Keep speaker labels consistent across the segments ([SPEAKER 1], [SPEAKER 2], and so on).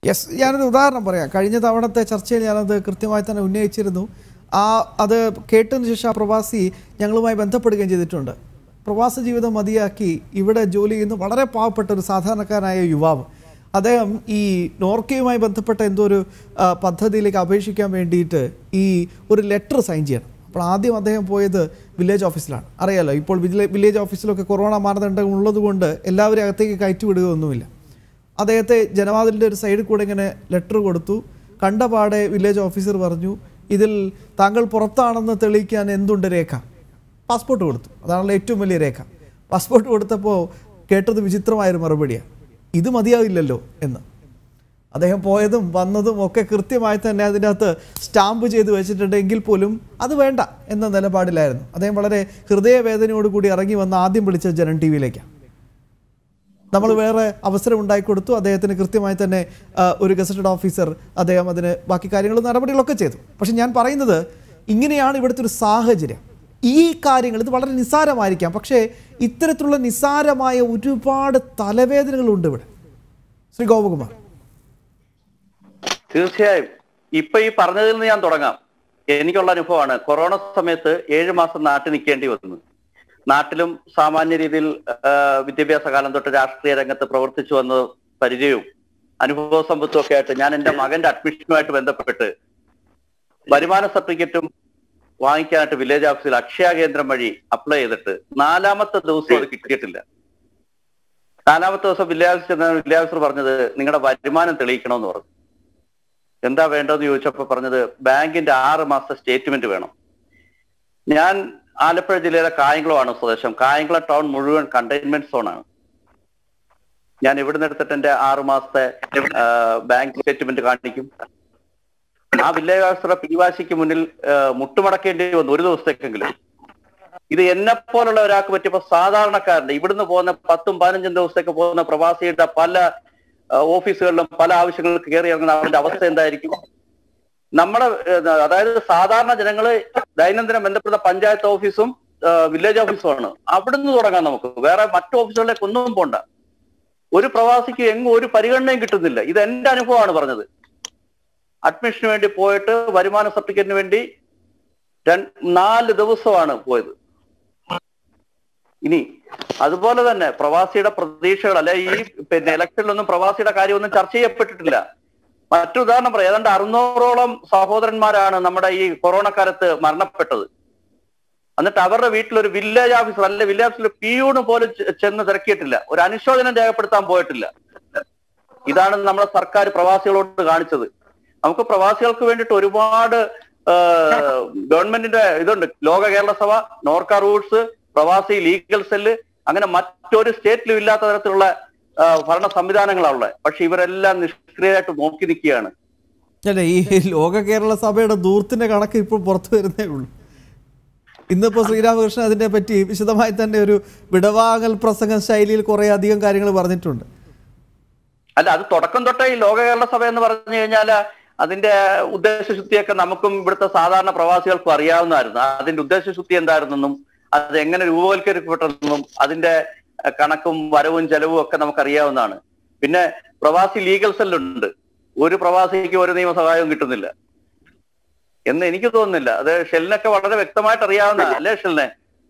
[SPEAKER 1] Yes ഞാനൊരു ഉദാഹരണം പറയാം കഴിഞ്ഞ തവണത്തെ ചർച്ചയിൽ ഞാനത് കൃത്യമായി തന്നെ ഉന്നയിച്ചിരുന്നു ആ അത് കേട്ടതിന് ശേഷം ആ പ്രവാസി ഞങ്ങളുമായി ബന്ധപ്പെടുകയും ചെയ്തിട്ടുണ്ട് പ്രവാസ ജീവിതം മതിയാക്കി ഇവിടെ ജോലി ചെയ്യുന്ന വളരെ പാവപ്പെട്ട ഒരു സാധാരണക്കാരനായ യുവാവ് അദ്ദേഹം ഈ നോർക്കയുമായി ബന്ധപ്പെട്ട എന്തോ ഒരു ആ, പദ്ധതിയിലേക്ക് അപേക്ഷിക്കാൻ വേണ്ടിയിട്ട് ഈ ഒരു ലെറ്റർ സൈൻ ചെയ്യണം അപ്പോൾ ആദ്യം അദ്ദേഹം പോയത് വില്ലേജ് ഓഫീസിലാണ് അറിയാലോ ഇപ്പോൾ വില്ലേജ് വില്ലേജ് ഓഫീസിലൊക്കെ കൊറോണ മാനദണ്ഡം ഉള്ളതുകൊണ്ട് എല്ലാവരും അകത്തേക്ക് കയറ്റി വിടുകയൊന്നുമില്ല അദ്ദേഹത്തെ ജനവാതിലിൻ്റെ ഒരു സൈഡിൽ കൂടെ ഇങ്ങനെ ലെറ്റർ കൊടുത്തു കണ്ടപാടെ വില്ലേജ് ഓഫീസർ പറഞ്ഞു ഇതിൽ താങ്കൾ പുറത്താണെന്ന് തെളിയിക്കാൻ എന്തുണ്ട് രേഖ പാസ്പോർട്ട് കൊടുത്തു അതാണല്ലോ ഏറ്റവും വലിയ രേഖ പാസ്പോർട്ട് കൊടുത്തപ്പോൾ കേട്ടത് വിചിത്രമായൊരു മറുപടിയാണ് ഇത് മതിയാവില്ലല്ലോ എന്ന് അദ്ദേഹം പോയതും വന്നതും ഒക്കെ കൃത്യമായി തന്നെ അതിൻ്റെ അകത്ത് സ്റ്റാമ്പ് ചെയ്ത് വെച്ചിട്ടുണ്ടെങ്കിൽ പോലും അത് വേണ്ട എന്ന നിലപാടിലായിരുന്നു അദ്ദേഹം വളരെ ഹൃദയവേദനയോടുകൂടി ഇറങ്ങി വന്ന് ആദ്യം വിളിച്ചത് ജനൻ ടി വിയിലേക്കാണ് നമ്മൾ വേറെ അവസരം ഉണ്ടായിക്കൊടുത്തു അദ്ദേഹത്തിന് കൃത്യമായി തന്നെ ആ, ഒരു ഗസറ്റഡ് ഓഫീസർ അദ്ദേഹം അതിന് ബാക്കി കാര്യങ്ങളും നടപടികളൊക്കെ ചെയ്തു പക്ഷെ ഞാൻ പറയുന്നത് ഇങ്ങനെയാണ് ഇവിടുത്തെ ഒരു സാഹചര്യം ഈ കാര്യങ്ങൾ ഇത് വളരെ നിസ്സാരമായിരിക്കാം പക്ഷേ ഇത്തരത്തിലുള്ള നിസ്സാരമായ ഒരുപാട് തലവേദനകളുണ്ട് ഇവിടെ ശ്രീ ഗോപകുമാർ
[SPEAKER 2] തീർച്ചയായും ഇപ്പൊ ഈ പറഞ്ഞതിൽ നിന്ന് ഞാൻ തുടങ്ങാം എനിക്കുള്ള അനുഭവമാണ് കൊറോണ സമയത്ത് ഏഴ് മാസം നാട്ടിൽ നിൽക്കേണ്ടി വന്നു നാട്ടിലും സാമാന്യ രീതിയിൽ ആ, വിദ്യാഭ്യാസ കാലം തൊട്ട് രാഷ്ട്രീയ രംഗത്ത് പ്രവർത്തിച്ചു വന്ന പരിചയവും അനുഭവ സമ്പത്തും ഒക്കെ ആയിട്ട് ഞാൻ എന്റെ മകന്റെ അഡ്മിഷനുമായിട്ട് ബന്ധപ്പെട്ട് വരുമാന സർട്ടിഫിക്കറ്റും വാങ്ങിക്കാനായിട്ട് വില്ലേജ് ഓഫീസിൽ അക്ഷയ കേന്ദ്രം വഴി അപ്ലൈ ചെയ്തിട്ട് നാലാമത്തെ ദിവസം അത് കിട്ടിയിട്ടില്ല നാലാമത്തെ ദിവസം വില്ലേജ് ഓഫീസിൽ ചെന്ന വില്ലേജ് ഓഫീസർ പറഞ്ഞത് നിങ്ങളുടെ വരുമാനം തെളിയിക്കണമെന്ന് പറഞ്ഞു എന്താ വേണ്ടതെന്ന് ചോദിച്ചപ്പോ പറഞ്ഞത് ബാങ്കിന്റെ ആറ് മാസത്തെ സ്റ്റേറ്റ്മെന്റ് വേണം ഞാൻ ആലപ്പുഴ ജില്ലയിലെ കായംകുളമാണ് സ്വദേശം കായംകുളം ടൗൺ മുഴുവൻ കണ്ടെയ്ൻമെന്റ് സോണാണ് ഞാൻ ഇവിടുന്ന് എടുത്തിട്ട് എന്റെ ആറ് മാസത്തെ ആ, ബാങ്ക് സ്റ്റേറ്റ്മെന്റ് കാണിക്കും ആ വില്ലേജ് ഓഫീസറുടെ പിടിവാശിക്ക് മുന്നിൽ ആ, മുട്ടുമടക്കേണ്ടി വന്നു ഒരു ദിവസത്തേക്കെങ്കിലും ഇത് എന്നെ പോലുള്ള ഒരാൾക്ക് പറ്റിയപ്പോ സാധാരണക്കാരന്റെ ഇവിടുന്ന് പോകുന്ന പത്തും പതിനഞ്ചും ദിവസത്തേക്ക് പോകുന്ന പ്രവാസിയുടെ പല ആ, ഓഫീസുകളിലും പല ആവശ്യങ്ങൾക്ക് കയറി ഇറങ്ങുന്ന അവരുടെ അവസ്ഥ എന്തായിരിക്കും നമ്മുടെ ഏഹ്, അതായത് സാധാരണ ജനങ്ങള് ദൈനംദിനം ബന്ധപ്പെടുന്ന പഞ്ചായത്ത് ഓഫീസും ആ, വില്ലേജ് ഓഫീസുമാണ് അവിടുന്ന് തുടങ്ങാം നമുക്ക് വേറെ മറ്റു ഓഫീസുകളിലേക്ക് ഒന്നും പോണ്ട ഒരു പ്രവാസിക്ക് എങ്ങും ഒരു പരിഗണനയും കിട്ടുന്നില്ല ഇത് എന്റെ അനുഭവമാണ് പറഞ്ഞത് അഡ്മിഷന് വേണ്ടി പോയിട്ട് വരുമാന സർട്ടിഫിക്കറ്റിന് വേണ്ടി രണ്ട് നാല് ദിവസമാണ് പോയത് ഇനി അതുപോലെ തന്നെ പ്രവാസിയുടെ പ്രതീക്ഷകൾ അല്ലെ ഈ പിന്നെ ഇലക്ഷനിലൊന്നും പ്രവാസിയുടെ കാര്യമൊന്നും ചർച്ച ചെയ്യപ്പെട്ടിട്ടില്ല മറ്റു ഉദാഹരണം പറയാം ഏതാണ്ട് അറുന്നൂറോളം സഹോദരന്മാരാണ് നമ്മുടെ ഈ കൊറോണ കാലത്ത് മരണപ്പെട്ടത് എന്നിട്ട് അവരുടെ വീട്ടിൽ ഒരു വില്ലേജ് ഓഫീസർ അല്ലെ വില്ലേജ് ഓഫീസിൽ പിയൂണ് പോലും ചെ- ചെന്ന് തിരക്കിയിട്ടില്ല ഒരു അനുശോചനം രേഖപ്പെടുത്താൻ പോയിട്ടില്ല ഇതാണ് നമ്മുടെ സർക്കാർ പ്രവാസികളോട് കാണിച്ചത് നമുക്ക് പ്രവാസികൾക്ക് വേണ്ടിയിട്ട് ഒരുപാട് ആ, ഗവൺമെന്റിന്റെ ഇതുണ്ട് Loka Kerala Sabha Norka roots Pravasi legal cell അങ്ങനെ മറ്റൊരു സ്റ്റേറ്റിലും ഇല്ലാത്ത തരത്തിലുള്ള ആ, ഭരണ സംവിധാനങ്ങളാണുള്ളത് പക്ഷെ ഇവരെല്ലാം നിഷ്ക്രിയമായിട്ട് നോക്കി നിൽക്കുകയാണ്
[SPEAKER 1] അല്ലേ ഈ ലോക കേരള സഭയുടെ ദൂരത്തിന്റെ കണക്ക് ഇപ്പോൾ പുറത്തു വരുന്നേ ഉള്ളൂ ഇന്നിപ്പോൾ ശ്രീരാമകൃഷ്ണൻ അതിനെ പറ്റി വിശദമായി തന്നെ ഒരു വിടവാങ്ങൽ പ്രസംഗ ശൈലിയിൽ കുറേ അധികം കാര്യങ്ങൾ പറഞ്ഞിട്ടുണ്ട്
[SPEAKER 2] അല്ല അത് തുടക്കം തൊട്ടേ ഈ ലോക കേരള സഭ എന്ന് പറഞ്ഞു കഴിഞ്ഞാൽ അതിന്റെ ഉദ്ദേശശുദ്ധിയൊക്കെ നമുക്കും ഇവിടുത്തെ സാധാരണ പ്രവാസികൾക്കും അറിയാവുന്നതായിരുന്നു അതിന്റെ ഉദ്ദേശശുദ്ധി എന്തായിരുന്നെന്നും അത് എങ്ങനെ രൂപവൽക്കരിക്കപ്പെട്ടതെന്നും അതിന്റെ അഹ്, കണക്കും വരവും ചെലവും ഒക്കെ നമുക്കറിയാവുന്നതാണ് പിന്നെ പ്രവാസി ലീഗൽ സെല്ലുണ്ട് ഒരു പ്രവാസിക്ക് ഒരു നിയമസഹായവും കിട്ടുന്നില്ല എന്ന് എനിക്ക് തോന്നുന്നില്ല അത് ഷെല്ലിനൊക്കെ വളരെ വ്യക്തമായിട്ട് അറിയാവുന്ന അല്ലേ ഷെല്ലിനെ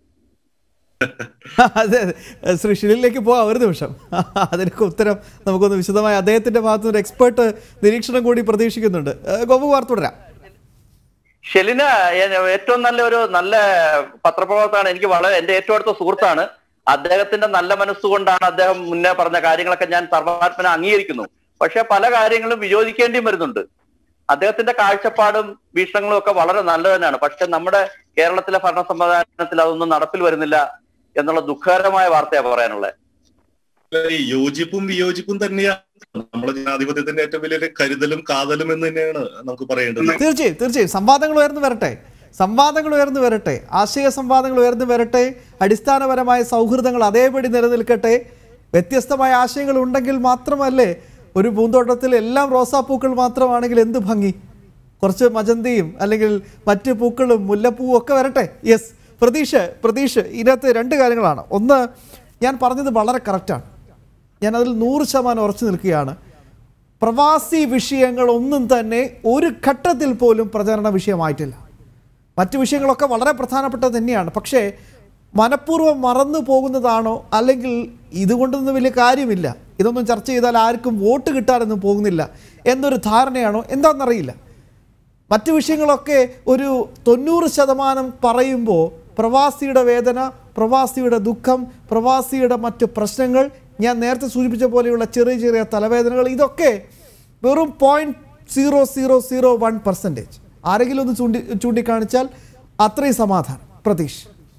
[SPEAKER 1] അതെ അതെ ശ്രീ ഷിലിലേക്ക് പോകാം ഒരു നിമിഷം അതിനൊക്കെ ഉത്തരം നമുക്കൊന്ന് വിശദമായി അദ്ദേഹത്തിന്റെ ഭാഗത്തു നിന്ന് ഒരു എക്സ്പേർട്ട് നിരീക്ഷണം കൂടി പ്രതീക്ഷിക്കുന്നുണ്ട് ഏഹ് ഗോപകുമാർ തുടരാം
[SPEAKER 2] ഷെലിന ഏ- ഏറ്റവും നല്ല ഒരു നല്ല പത്രപ്രവർത്തകനാണ് എനിക്ക് വളരെ എന്റെ ഏറ്റവും അടുത്ത സുഹൃത്താണ് അദ്ദേഹത്തിന്റെ നല്ല മനസ്സുകൊണ്ടാണ് അദ്ദേഹം മുന്നേ പറഞ്ഞ കാര്യങ്ങളൊക്കെ ഞാൻ സർവാത്മന അംഗീകരിക്കുന്നു പക്ഷെ പല കാര്യങ്ങളും വിയോജിക്കേണ്ടിയും വരുന്നുണ്ട് അദ്ദേഹത്തിന്റെ കാഴ്ചപ്പാടും വീക്ഷണങ്ങളും ഒക്കെ വളരെ നല്ല തന്നെയാണ് പക്ഷെ നമ്മുടെ കേരളത്തിലെ ഭരണ സംവിധാനത്തിൽ അതൊന്നും നടപ്പിൽ വരുന്നില്ല എന്നുള്ള ദുഃഖകരമായ വാർത്തയാണ് പറയാനുള്ളത്
[SPEAKER 3] ഈ യോജിപ്പും വിയോജിപ്പും തന്നെയാണ് നമ്മുടെ ജനാധിപത്യത്തിന്റെ ഏറ്റവും വലിയൊരു കരുതലും കാതലും എന്ന് തന്നെയാണ് നമുക്ക് പറയേണ്ടത്
[SPEAKER 1] തീർച്ചയായും തീർച്ചയായും സംവാദങ്ങൾ ഉയർന്നു വരട്ടെ സംവാദങ്ങൾ ഉയർന്നു വരട്ടെ ആശയ സംവാദങ്ങൾ ഉയർന്നു വരട്ടെ അടിസ്ഥാനപരമായ സൗഹൃദങ്ങൾ അതേപടി നിലനിൽക്കട്ടെ വ്യത്യസ്തമായ ആശയങ്ങൾ ഉണ്ടെങ്കിൽ മാത്രമല്ലേ ഒരു പൂന്തോട്ടത്തിൽ എല്ലാം റോസാപ്പൂക്കൾ മാത്രമാണെങ്കിൽ എന്ത് ഭംഗി കുറച്ച് മജന്തിയും അല്ലെങ്കിൽ മറ്റ് പൂക്കളും മുല്ലപ്പൂവും ഒക്കെ വരട്ടെ യെസ് പ്രതീക്ഷ പ്രതീക്ഷ ഇതിനകത്ത് രണ്ട് കാര്യങ്ങളാണ് ഒന്ന് ഞാൻ പറഞ്ഞത് വളരെ കറക്റ്റാണ് ഞാൻ അതിൽ നൂറ് ശതമാനം ഉറച്ചു നിൽക്കുകയാണ് പ്രവാസി വിഷയങ്ങൾ ഒന്നും തന്നെ ഒരു ഘട്ടത്തിൽ പോലും പ്രചരണ വിഷയമായിട്ടില്ല മറ്റു വിഷയങ്ങളൊക്കെ വളരെ പ്രധാനപ്പെട്ടത് തന്നെയാണ് പക്ഷേ മനഃപൂർവ്വം മറന്നു പോകുന്നതാണോ അല്ലെങ്കിൽ ഇതുകൊണ്ടൊന്നും വലിയ കാര്യമില്ല ഇതൊന്നും ചർച്ച ചെയ്താൽ ആർക്കും വോട്ട് കിട്ടാനൊന്നും പോകുന്നില്ല എന്നൊരു ധാരണയാണോ എന്താണെന്നറിയില്ല മറ്റു വിഷയങ്ങളൊക്കെ ഒരു തൊണ്ണൂറ് ശതമാനം പറയുമ്പോൾ പ്രവാസിയുടെ വേദന പ്രവാസിയുടെ ദുഃഖം പ്രവാസിയുടെ മറ്റ് പ്രശ്നങ്ങൾ ഞാൻ നേരത്തെ സൂചിപ്പിച്ച പോലെയുള്ള ചെറിയ ചെറിയ തലവേദനകൾ ഇതൊക്കെ വെറും point zero zero zero one percentage ആരെങ്കിലും ഒന്ന് ചൂണ്ടി ചൂണ്ടിക്കാണിച്ചാൽ അത്രയും സമാധാനം പ്രതീഷ്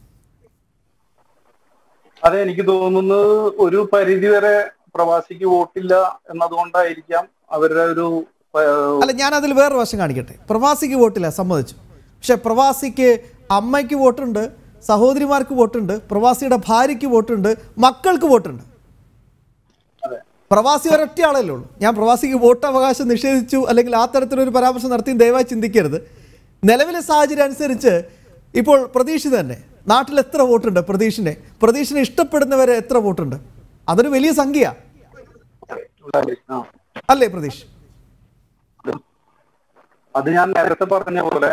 [SPEAKER 4] അതെ എനിക്ക് തോന്നുന്നത് ഒരു പരിധി വരെ പ്രവാസിക്ക് വോട്ടില്ല എന്നതുകൊണ്ടായിരിക്കാം അവരുടെ ഒരു ഏഹ്,
[SPEAKER 1] അല്ല ഞാൻ അതിൽ വേറൊരു വശം കാണിക്കട്ടെ പ്രവാസിക്ക് വോട്ടില്ല സമ്മതിച്ചു പക്ഷെ പ്രവാസിക്ക് അമ്മയ്ക്ക് വോട്ടുണ്ട് സഹോദരിമാർക്ക് വോട്ടുണ്ട് പ്രവാസിയുടെ ഭാര്യയ്ക്ക് വോട്ടുണ്ട് മക്കൾക്ക് വോട്ടുണ്ട്
[SPEAKER 4] അതെ
[SPEAKER 1] പ്രവാസി ഒരൊറ്റ ആളല്ലേ ഉള്ളൂ ഞാൻ പ്രവാസിക്ക് വോട്ട് അവകാശം നിഷേധിച്ചു അല്ലെങ്കിൽ ആ തരത്തിലൊരു പരാമർശം നടത്തി ദയവായി ചിന്തിക്കരുത് നിലവിലെ സാഹചര്യം അനുസരിച്ച് ഇപ്പോൾ പ്രതീക്ഷ തന്നെ നാട്ടിൽ എത്ര വോട്ടുണ്ട് പ്രതീക്ഷിനെ പ്രതീക്ഷിനെ ഇഷ്ടപ്പെടുന്നവരെ എത്ര വോട്ടുണ്ട് അതൊരു വലിയ സംഖ്യ
[SPEAKER 4] ആ.
[SPEAKER 1] അല്ലേ പ്രതീഷ്
[SPEAKER 4] അത് ഞാൻ നേരത്തെ പറഞ്ഞ പോലെ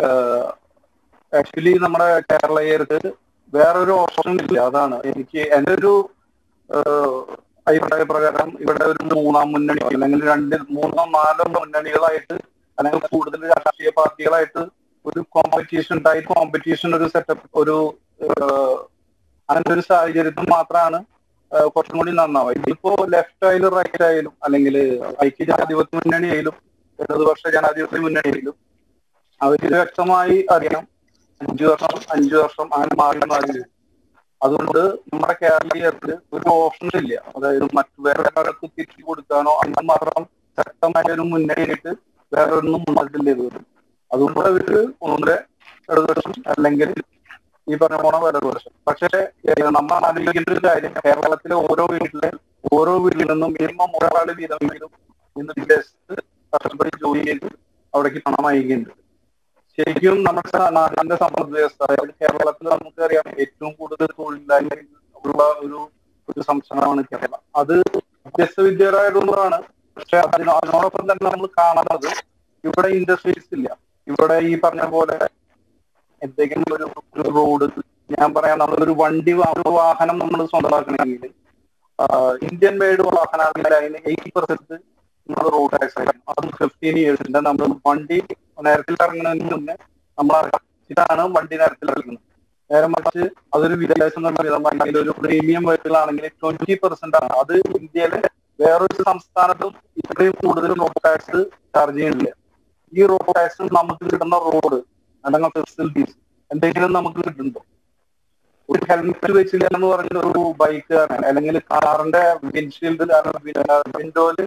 [SPEAKER 4] ആക്ച്വലി നമ്മുടെ കേരളീയർക്ക് വേറൊരു ഓപ്ഷൻ ഇല്ല അതാണ് എനിക്ക് എൻ്റെ ഒരു ഏഹ്, അഭിപ്രായ പ്രകാരം ഇവിടെ ഒരു മൂന്നാം മുന്നണി അല്ലെങ്കിൽ രണ്ട് മൂന്നോ നാലോ മുന്നണികളായിട്ട് അല്ലെങ്കിൽ കൂടുതൽ രാഷ്ട്രീയ പാർട്ടികളായിട്ട് ഒരു കോമ്പറ്റീഷൻ ടൈപ്പ് കോമ്പറ്റീഷൻ ഒരു സെറ്റപ്പ് ഒരു ഏഹ്, അങ്ങനത്തെ ഒരു സാഹചര്യത്തിൽ മാത്രമാണ് ഏഹ്, കുറച്ചും കൂടി നന്നാവുക ഇതിപ്പോ ലെഫ്റ്റ് ആയാലും റൈറ്റ് ആയാലും അല്ലെങ്കിൽ ഐക്യജനാധിപത്യ മുന്നണി ആയാലും ഇടതുപക്ഷ ജനാധിപത്യ മുന്നണിയിലും അവർക്ക് വ്യക്തമായി അറിയണം അഞ്ചു വർഷം അഞ്ചു വർഷം അങ്ങനെ മാറി മാറി വരും. അതുകൊണ്ട് നമ്മുടെ കേരളീയർക്ക് ഒരു ഓപ്ഷൻ ഇല്ല അതായത് മറ്റു വേറെ ഒരാൾക്ക് തിരിച്ചു കൊടുക്കാനോ അങ്ങനെ മാത്രം ശക്തമായ ഒരു മുന്നണിയിട്ട് വേറെ ഒന്നും മുന്നോട്ടില്ല ഇതുവരെ അതുകൊണ്ട് അവർക്ക് ഒന്നുകൂടെ ഇടതുപക്ഷം അല്ലെങ്കിൽ ഈ പറഞ്ഞ പോണ വലതുപക്ഷം പക്ഷേ ഏഹ്, നമ്മൾ ആലോചിക്കേണ്ട ഒരു കാര്യം കേരളത്തിലെ ഓരോ വീട്ടിലെ ഓരോ വീട്ടിൽ നിന്നും മിനിമം ഒരാൾ വീതമെങ്കിലും ഇന്ന് വിദേശത്ത് കഷ്ടപ്പെട്ട് ജോലി ചെയ്ത് അവിടേക്ക് പണം അയക്കുന്നുണ്ട് ശരിക്കും നമ്മുടെ സ- നാടിന്റെ സമ്പദ് വ്യവസ്ഥ അതായത് കേരളത്തിൽ നമുക്കറിയാം ഏറ്റവും കൂടുതൽ തൊഴിലില്ലായ്മ ഉള്ള ഒരു ഒരു സംസ്ഥാനമാണ് കേരളം അത് വ്യത്യസ്ത വിദ്യരായതുകൊണ്ടാണ് പക്ഷെ അതിന് അതിനോടൊപ്പം തന്നെ നമ്മൾ കാണുന്നത് ഇവിടെ ഇൻഡസ്ട്രീസ് ഇല്ല ഇവിടെ ഈ പറഞ്ഞ പോലെ എന്തെങ്കിലും ഒരു ഒരു റോഡ് ഞാൻ പറയാം നമ്മളൊരു വണ്ടി വാ- ഒരു വാഹനം നമ്മൾ സ്വന്തമാക്കണമെങ്കിൽ ഇന്ത്യൻ മെയ്ഡ് വാഹനമാണെങ്കിൽ അതിന് എയ്റ്റി പെർസെന്റ് നമ്മൾ റോഡ് ടാക്സ് ആയിരിക്കും അത് ഫിഫ്റ്റീൻ ഇയേഴ്സിന്റെ നമ്മൾ വണ്ടി നേരത്തിൽ ഇറങ്ങുന്നതിന് മുന്നേ നമ്മൾ ഇതാണ് വണ്ടി നേരത്തിൽ ഇറങ്ങുന്നത് നേരെ മറിച്ച് അതൊരു വിദേശം വിധമാണെങ്കിൽ ഒരു പ്രീമിയം വെഹിക്കിളാണെങ്കിൽ ട്വന്റി പെർസെന്റ് ആണ് അത് ഇന്ത്യയിലെ വേറൊരു സംസ്ഥാനത്തും ഇത്രയും കൂടുതൽ റോഡ് ടാക്സ് ചാർജ് ചെയ്യുന്നില്ല ഈ റോഡ് ടാക്സ് നമുക്ക് കിട്ടുന്ന റോഡ് അല്ലെങ്കിൽ ഫെസിലിറ്റീസ് എന്തെങ്കിലും നമുക്ക് കിട്ടുന്നുണ്ടോ ഒരു ഹെൽമെറ്റ് വെച്ചില്ല എന്ന് പറഞ്ഞ ഒരു ബൈക്ക് അല്ലെങ്കിൽ കാറിന്റെ വിൻഷീൽഡിൽ വിൻഡോയില്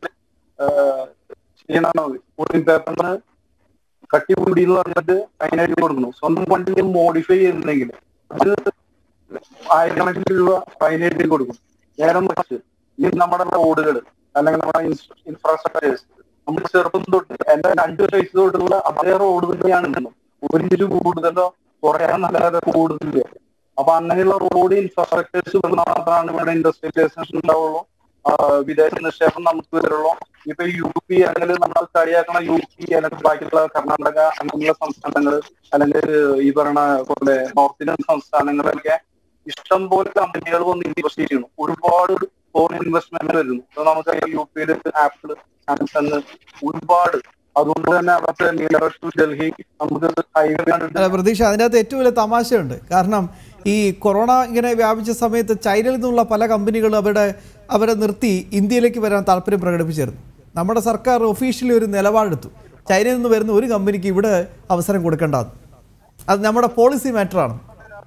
[SPEAKER 4] ചെയ്യണ കൂളിംഗ് പേപ്പറിന് കട്ടി കൂടി എന്ന് പറഞ്ഞിട്ട് അതിനായിട്ട് കൊടുക്കുന്നു സ്വന്തം വണ്ടി മോഡിഫൈ ചെയ്യുന്നെങ്കിൽ അത് ആയിരക്കണക്കിന് രൂപ ഫൈനായിട്ട് കൊടുക്കും നേരെ മറിച്ച് ഈ നമ്മുടെ റോഡുകൾ അല്ലെങ്കിൽ നമ്മുടെ ഇൻഫ്രാസ്ട്രക്ചേഴ്സ് നമ്മൾ ചെറുപ്പം തൊട്ട് എന്റെ അഞ്ചു വയസ്സ് തൊട്ടുള്ള അതേ റോഡ് തന്നെയാണ് ഇന്നും ഒരു ഇഞ്ച് കൂടുതലോ കുറയാൻ നല്ലത് കൂടുതലില്ല അപ്പൊ അങ്ങനെയുള്ള റോഡ് ഇൻഫ്രാസ്ട്രക്ചേഴ്സ് മാത്രമാണ് ഇവിടെ ഇൻഡസ്ട്രിയലൈസേഷൻ ഉണ്ടാവുള്ളൂ ആ, വിദേശ നിക്ഷേപം നമുക്ക് വരുള്ളൂ ഇപ്പൊ യു പി അല്ലെങ്കിൽ നമ്മൾ കളിയാക്കണ യു പി അല്ലെങ്കിൽ ബാക്കിയുള്ള കർണാടക അങ്ങനെയുള്ള സംസ്ഥാനങ്ങൾ അല്ലെങ്കിൽ ഈ പറയുന്ന പോലെ നോർത്ത് ഇന്ത്യൻ സംസ്ഥാനങ്ങളിലൊക്കെ ഇഷ്ടം പോലെ കമ്പനികൾ വന്ന് ഇൻവെസ്റ്റ് ചെയ്യുന്നു ഒരുപാട് ഫോറിൻ ഇൻവെസ്റ്റ്മെന്റ് വരുന്നു ഇപ്പൊ നമുക്ക് യു പിയിൽ ആപ്പിൾ സാംസങ് ഒരുപാട് അതുകൊണ്ട് തന്നെ അവിടുത്തെ നിയറസ്റ്റ് ടു ഡൽഹി നമുക്ക് ഹൈവേ കണ്ടിട്ട്
[SPEAKER 1] അല്ല പ്രതീക്ഷ അതിൻ്റെ അകത്ത് ഏറ്റവും വലിയ തമാശയുണ്ട് കാരണം ഈ കൊറോണ ഇങ്ങനെ വ്യാപിച്ച സമയത്ത് ചൈനയിൽ നിന്നുള്ള പല കമ്പനികളും അവരുടെ അവരെ നിർത്തി ഇന്ത്യയിലേക്ക് വരാൻ താല്പര്യം പ്രകടിപ്പിച്ചിരുന്നു നമ്മുടെ സർക്കാർ ഒഫീഷ്യലി ഒരു നിലപാടെടുത്തു ചൈനയിൽ നിന്ന് വരുന്ന ഒരു കമ്പനിക്ക് ഇവിടെ അവസരം കൊടുക്കേണ്ടത് അത് നമ്മുടെ പോളിസി മാറ്ററാണ്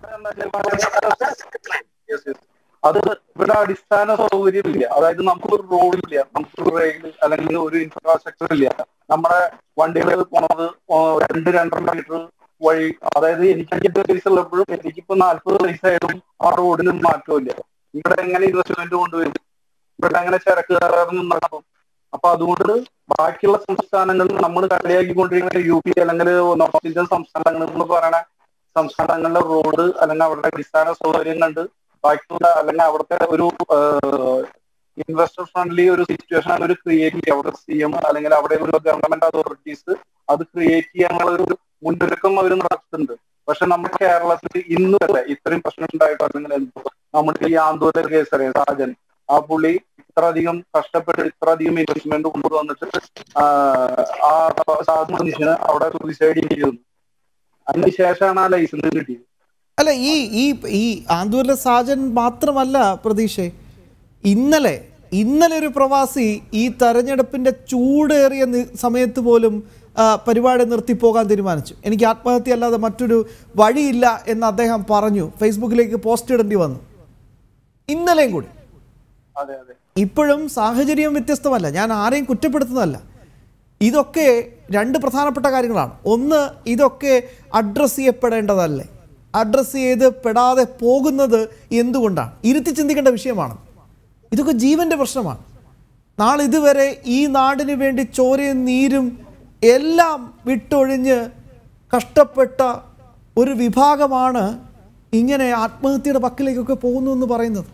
[SPEAKER 4] Yes, yes. അത് ഇവിടെ അടിസ്ഥാന സൗകര്യമില്ല അതായത് നമുക്കൊരു റോഡില്ല നമുക്കൊരു റെയിൽ അല്ലെങ്കിൽ ഒരു ഇൻഫ്രാസ്ട്രക്ചർ ഇല്ല നമ്മുടെ വണ്ടികൾ പോണത് ഓ രണ്ട് രണ്ടര മീറ്റർ വഴി അതായത് എനിക്ക് അഞ്ച് പൈസ ഉള്ളപ്പോഴും എനിക്കിപ്പോ നാല്പത് പൈസ ആയാലും ആ റോഡിന് മാറ്റമില്ല ഇവിടെ എങ്ങനെ ഇൻവെസ്റ്റ്മെന്റ് കൊണ്ടുവരും ഇവിടെ എങ്ങനെ ചരക്ക് കയറാറും നടക്കും അപ്പൊ അതുകൊണ്ട് ബാക്കിയുള്ള സംസ്ഥാനങ്ങളിൽ നമ്മൾ കളിയാക്കിക്കൊണ്ടിരിക്കുന്ന യു പി അല്ലെങ്കിൽ നോർത്ത് ഇന്ത്യൻ സംസ്ഥാനങ്ങൾ എന്ന് പറയണ സംസ്ഥാനങ്ങളിലെ റോഡ് അല്ലെങ്കിൽ അവരുടെ അടിസ്ഥാന സൗകര്യം കണ്ട് ബാക്കിയുള്ള അല്ലെങ്കിൽ അവിടുത്തെ ഒരു ഇൻവെസ്റ്റർ ഫ്രണ്ട്ലി ഒരു സിറ്റുവേഷൻ അവർ ക്രിയേറ്റ് ചെയ്യുക അവിടെ സി എം അല്ലെങ്കിൽ അവിടെ ഒരു ഗവൺമെന്റ് അതോറിറ്റീസ് അത് ക്രിയേറ്റ് ചെയ്യാനുള്ള ഒരു മുന്നൊരുക്കം അവർ നടത്തുന്നുണ്ട് പക്ഷെ നമ്മുടെ കേരളത്തിൽ ഇന്ന് വരെ ഇത്രയും പ്രശ്നം ഉണ്ടായിട്ട് അല്ലെങ്കിൽ എന്തോ നമ്മുടെ ഈ ആന്തൂര കേസ് അറിയാം സാജൻ ആ പുള്ളി ഇത്ര അധികം കഷ്ടപ്പെട്ട് ഇത്ര അധികം ഇൻവെസ്റ്റ്മെന്റ് കൊണ്ടുവന്നിട്ട് ആ സാധു മനുഷ്യന് അവിടെ സൂയിസൈഡ് ചെയ്തു അതിനുശേഷമാണ് ആ ലൈസൻസ് കിട്ടിയത്
[SPEAKER 1] അല്ല ഈ ഈ ഈ ആന്തൂരിലെ സാജൻ മാത്രമല്ല പ്രതീക്ഷേ ഇന്നലെ ഇന്നലെ ഒരു പ്രവാസി ഈ തെരഞ്ഞെടുപ്പിന്റെ ചൂടേറിയ നി- സമയത്ത് പോലും ആ, പരിപാടി നിർത്തിപ്പോകാൻ തീരുമാനിച്ചു എനിക്ക് ആത്മഹത്യ അല്ലാതെ മറ്റൊരു വഴിയില്ല എന്ന് അദ്ദേഹം പറഞ്ഞു ഫേസ്ബുക്കിലേക്ക് പോസ്റ്റ് ഇടേണ്ടി വന്നു ഇന്നലെയും കൂടി
[SPEAKER 4] അതെ അതെ
[SPEAKER 1] ഇപ്പോഴും സാഹചര്യം വ്യത്യസ്തമല്ല ഞാൻ ആരെയും കുറ്റപ്പെടുത്തുന്നതല്ല ഇതൊക്കെ രണ്ട് പ്രധാനപ്പെട്ട കാര്യങ്ങളാണ് ഒന്ന് ഇതൊക്കെ അഡ്രസ്സ് ചെയ്യപ്പെടേണ്ടതല്ലേ അഡ്രസ്സ് ചെയ്ത് പെടാതെ പോകുന്നത് എന്തുകൊണ്ടാണ് ഇരുത്തി ചിന്തിക്കേണ്ട വിഷയമാണ് ഇതൊക്കെ ജീവന്റെ പ്രശ്നമാണ് നാളെ ഇതുവരെ ഈ നാടിന് വേണ്ടി ചോരയും നീരും എല്ലാം വിട്ടൊഴിഞ്ഞ് കഷ്ടപ്പെട്ട ഒരു വിഭാഗമാണ് ഇങ്ങനെ ആത്മഹത്യയുടെ പക്കിലേക്കൊക്കെ പോകുന്നു എന്ന് പറയുന്നത്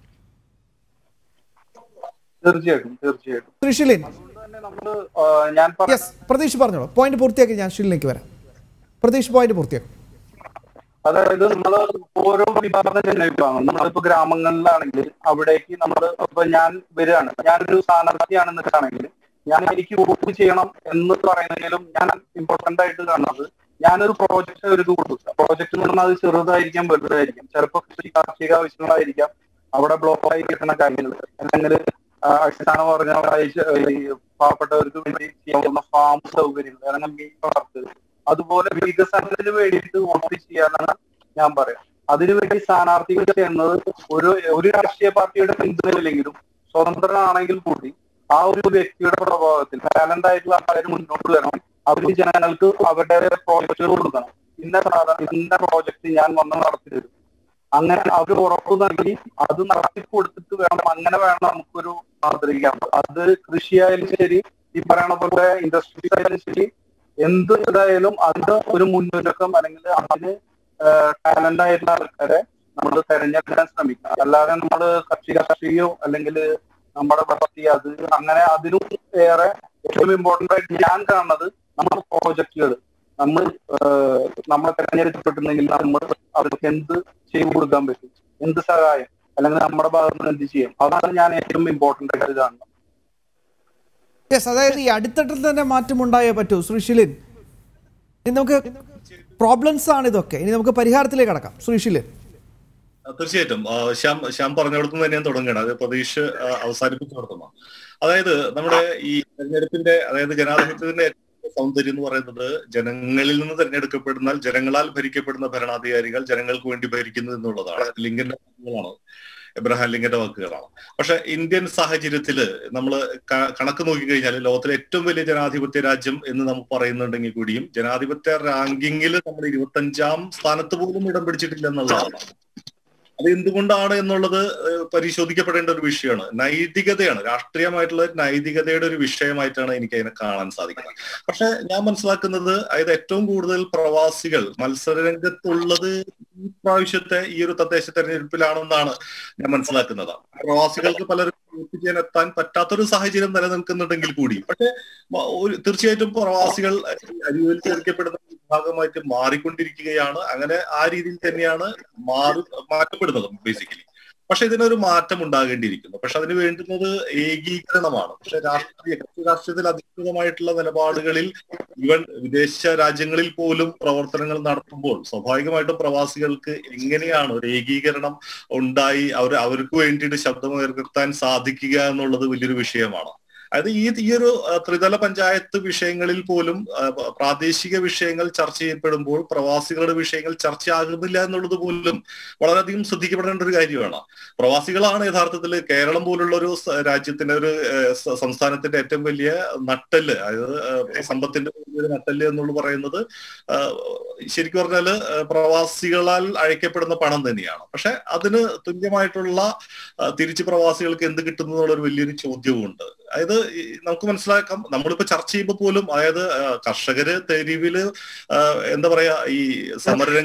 [SPEAKER 4] തീർച്ചയായിട്ടും തീർച്ചയായിട്ടും
[SPEAKER 1] ത്രിഷിലിൻ
[SPEAKER 4] അതുകൊണ്ട് തന്നെ നമ്മള് ആ, ഞാൻ പറഞ്ഞ
[SPEAKER 1] യെസ് പ്രതീഷ് പറഞ്ഞോളൂ പോയിന്റ് പൂർത്തിയാക്കി ഞാൻ ഷില്ലിലേക്ക് വരാം പ്രതീഷ് പോയിന്റ് പൂർത്തിയാക്കും
[SPEAKER 4] അതായത് നമ്മൾ ഓരോ വിഭാഗം ജനവിഭാഗം നമ്മളിപ്പോ ഗ്രാമങ്ങളിലാണെങ്കിൽ അവിടേക്ക് നമ്മൾ ഇപ്പൊ ഞാൻ വരികയാണ് ഞാനൊരു സ്ഥാനാർത്ഥിയാണെന്ന് വെച്ചാണെങ്കിൽ ഞാൻ എനിക്ക് വോട്ട് ചെയ്യണം എന്ന് പറയുന്നതിലും ഞാൻ ഇമ്പോർട്ടന്റ് ആയിട്ട് കാണുന്നത് ഞാനൊരു പ്രോജക്റ്റ് അവർക്ക് കൊടുക്കുക പ്രോജക്റ്റ് എന്ന് പറഞ്ഞാൽ അത് ചെറുതായിരിക്കാം വലുതായിരിക്കാം ചിലപ്പോൾ കൃഷി കാർഷിക ആവശ്യങ്ങളായിരിക്കാം അവിടെ ബ്ലോക്ക് ആയി കിട്ടുന്ന കാര്യങ്ങൾ അല്ലെങ്കിൽ ആ, അടിസ്ഥാന പറഞ്ഞ പാവപ്പെട്ടവർക്ക് വേണ്ടി ചെയ്യാവുന്ന ഫാം സൗകര്യങ്ങൾ അല്ലെങ്കിൽ മീൻ വളർത്തൽ അതുപോലെ വികസനത്തിന് വേണ്ടിയിട്ട് വോട്ട് ചെയ്യാനാണ് ഞാൻ പറയാം അതിനുവേണ്ടി സ്ഥാനാർത്ഥികൾ ചെയ്യുന്നത് ഒരു ഒരു രാഷ്ട്രീയ പാർട്ടിയുടെ പിന്തുണയില്ലെങ്കിലും സ്വതന്ത്രനാണെങ്കിൽ കൂടി ആ ഒരു വ്യക്തിയുടെ പ്രഭാവത്തിൽ ടാലന്റ് ആയിട്ടുള്ള ആൾക്കാർ മുന്നോട്ട് വരണം അവർ ജനങ്ങൾക്ക് അവരുടെ പ്രോജക്റ്റുകൾ കൊടുക്കണം ഇന്ന സാധനം ഇന്ന പ്രോജക്റ്റ് ഞാൻ വന്ന് നടത്തി തരും അങ്ങനെ അവർ ഉറപ്പ് നൽകി അത് നടത്തി കൊടുത്തിട്ട് വേണം അങ്ങനെ വേണം നമുക്കൊരു മാതൃക അത് കൃഷിയായാലും ശരി ഈ പറയണ പോലെ ഇൻഡസ്ട്രീസ് ആയാലും ശരി എന്ത് ഇതായാലും അതിന് ഒരു മുന്നൊരുക്കം അല്ലെങ്കിൽ അതിന് ടാലന്റ് ആയിട്ടുള്ള ആൾക്കാരെ നമ്മൾ തെരഞ്ഞെടുക്കാൻ ശ്രമിക്കണം അല്ലാതെ നമ്മൾ കക്ഷി കക്ഷിയോ അല്ലെങ്കിൽ നമ്മുടെ പാർട്ടി അത് അങ്ങനെ അതിനും ഏറെ ഏറ്റവും ഇമ്പോർട്ടന്റ് ആയിട്ട് ഞാൻ കാണുന്നത് നമ്മുടെ പ്രോജക്റ്റുകൾ നമ്മൾ നമ്മളെ തെരഞ്ഞെടുക്കപ്പെട്ടിട്ടുണ്ടെങ്കിൽ നമ്മൾ അവർക്ക് എന്ത് ചെയ്തു കൊടുക്കാൻ പറ്റും എന്ത് സഹായം അല്ലെങ്കിൽ നമ്മുടെ ഭാഗത്ത് നിന്ന് എന്ത് ചെയ്യും അതാണ് ഞാൻ ഏറ്റവും ഇമ്പോർട്ടന്റ് ആയിട്ട് കാണുന്നത്
[SPEAKER 1] യെസ് അതായത് ഈ അടിത്തട്ടിൽ തന്നെ മാറ്റമുണ്ടായേ പറ്റൂ ശ്രീശിലിൻ ഇനി നമുക്ക് പ്രോബ്ലംസ് ആണ് ഇതൊക്കെ ഇനി നമുക്ക് പരിഹാരത്തിലേക്ക് കടക്കാം ശ്രീശിലിൻ
[SPEAKER 3] ആ, തീർച്ചയായിട്ടും ആ, ശ്യാം ശ്യാം പറഞ്ഞിടത്തു നിന്ന് തന്നെയാണ് തുടങ്ങണം അത് പ്രതീക്ഷ ആ, അവസാനിപ്പിച്ചിടത്തുമാണ് അതായത് നമ്മുടെ ഈ തെരഞ്ഞെടുപ്പിന്റെ അതായത് ജനാധിപത്യത്തിന്റെ ഏറ്റവും വലിയ സൗന്ദര്യം എന്ന് പറയുന്നത് ജനങ്ങളിൽ നിന്ന് തെരഞ്ഞെടുക്കപ്പെടുന്ന ജനങ്ങളാൽ ഭരിക്കപ്പെടുന്ന ഭരണാധികാരികൾ ജനങ്ങൾക്ക് വേണ്ടി ഭരിക്കുന്നു എന്നുള്ളതാണ് ലിങ്കന്റെ വാക്കുകളാണ് എബ്രഹാം ലിങ്കന്റെ വാക്കുകളാണ് പക്ഷെ ഇന്ത്യൻ സാഹചര്യത്തിൽ നമ്മൾ കണക്ക് നോക്കിക്കഴിഞ്ഞാൽ ലോകത്തിലെ ഏറ്റവും വലിയ ജനാധിപത്യ രാജ്യം എന്ന് നമുക്ക് പറയുന്നുണ്ടെങ്കിൽ കൂടിയും ജനാധിപത്യ റാങ്കിങ്ങിൽ നമ്മൾ ഇരുപത്തഞ്ചാം സ്ഥാനത്ത് പോലും ഇടം പിടിച്ചിട്ടില്ല എന്നുള്ളതാണ് അത് എന്തുകൊണ്ടാണ് എന്നുള്ളത് ഏഹ്, പരിശോധിക്കപ്പെടേണ്ട ഒരു വിഷയമാണ് നൈതികതയാണ് രാഷ്ട്രീയമായിട്ടുള്ള നൈതികതയുടെ ഒരു വിഷയമായിട്ടാണ് എനിക്ക് അതിനെ കാണാൻ സാധിക്കുന്നത് പക്ഷെ ഞാൻ മനസ്സിലാക്കുന്നത് അതായത് ഏറ്റവും കൂടുതൽ പ്രവാസികൾ മത്സരരംഗത്തുള്ളത് ഈ പ്രാവശ്യത്തെ ഈ ഒരു തദ്ദേശ തെരഞ്ഞെടുപ്പിലാണെന്നാണ് ഞാൻ മനസ്സിലാക്കുന്നത് പ്രവാസികൾക്ക് പലരും വോട്ട് ചെയ്യാൻ എത്താൻ പറ്റാത്തൊരു സാഹചര്യം നിലനിൽക്കുന്നുണ്ടെങ്കിൽ കൂടി പക്ഷെ മ- ഒരു തീർച്ചയായിട്ടും പ്രവാസികൾ അരിവിൽ ചേർക്കപ്പെടുന്ന വിഭാഗമായിട്ട് മാറിക്കൊണ്ടിരിക്കുകയാണ് അങ്ങനെ ആ രീതിയിൽ തന്നെയാണ് മാറി മാറ്റപ്പെടുന്നത് ബേസിക്കലി പക്ഷെ ഇതിനൊരു മാറ്റം ഉണ്ടാകേണ്ടിയിരിക്കുന്നു പക്ഷെ അതിന് വേണ്ടുന്നത് ഏകീകരണമാണ് പക്ഷെ രാഷ്ട്രീയ കക്ഷി രാഷ്ട്രീയത്തിൽ അധികൃതമായിട്ടുള്ള നിലപാടുകളിൽ ഇവൻ വിദേശ രാജ്യങ്ങളിൽ പോലും പ്രവർത്തനങ്ങൾ നടത്തുമ്പോൾ സ്വാഭാവികമായിട്ടും പ്രവാസികൾക്ക് എങ്ങനെയാണ് ഒരു ഏകീകരണം ഉണ്ടായി അവർ അവർക്ക് വേണ്ടിയിട്ട് ശബ്ദമുയർത്താൻ സാധിക്കുക എന്നുള്ളത് വലിയൊരു വിഷയമാണ് അതായത് ഈ ഈ ഒരു ആ, ത്രിതല പഞ്ചായത്ത് വിഷയങ്ങളിൽ പോലും ആ, പ- പ്രാദേശിക വിഷയങ്ങൾ ചർച്ച ചെയ്യപ്പെടുമ്പോൾ പ്രവാസികളുടെ വിഷയങ്ങൾ ചർച്ചയാകുന്നില്ല എന്നുള്ളത് പോലും വളരെയധികം ശ്രദ്ധിക്കപ്പെടേണ്ട ഒരു കാര്യമാണ് പ്രവാസികളാണ് യഥാർത്ഥത്തിൽ കേരളം പോലുള്ള ഒരു സ- രാജ്യത്തിന്റെ ഒരു ഏഹ്, സ- സംസ്ഥാനത്തിന്റെ ഏറ്റവും വലിയ നട്ടല് അതായത് ഏഹ്, സമ്പത്തിന്റെ വലിയൊരു നട്ടല് എന്നുള്ളത് പറയുന്നത് ആഹ്, ശരിക്കും പറഞ്ഞാല് ഏഹ്, പ്രവാസികളാൽ അழைക്കപ്പെടുന്ന പണം തന്നെയാണ് പക്ഷെ അതിന് തുല്യമായിട്ടുള്ള ആഹ്, തിരിച്ച് പ്രവാസികൾക്ക് എന്ത് കിട്ടുന്നു എന്നുള്ള ഒരു വലിയൊരു ചോദ്യവുമുണ്ട് അതായത് ഈ നമുക്ക് മനസ്സിലാക്കാം നമ്മളിപ്പോ ചർച്ച ചെയ്യുമ്പോൾ പോലും അതായത് ആഹ്, കർഷകര് തെരുവില് ആഹ്, എന്താ പറയാ ഈ സമരരംഗത്ത്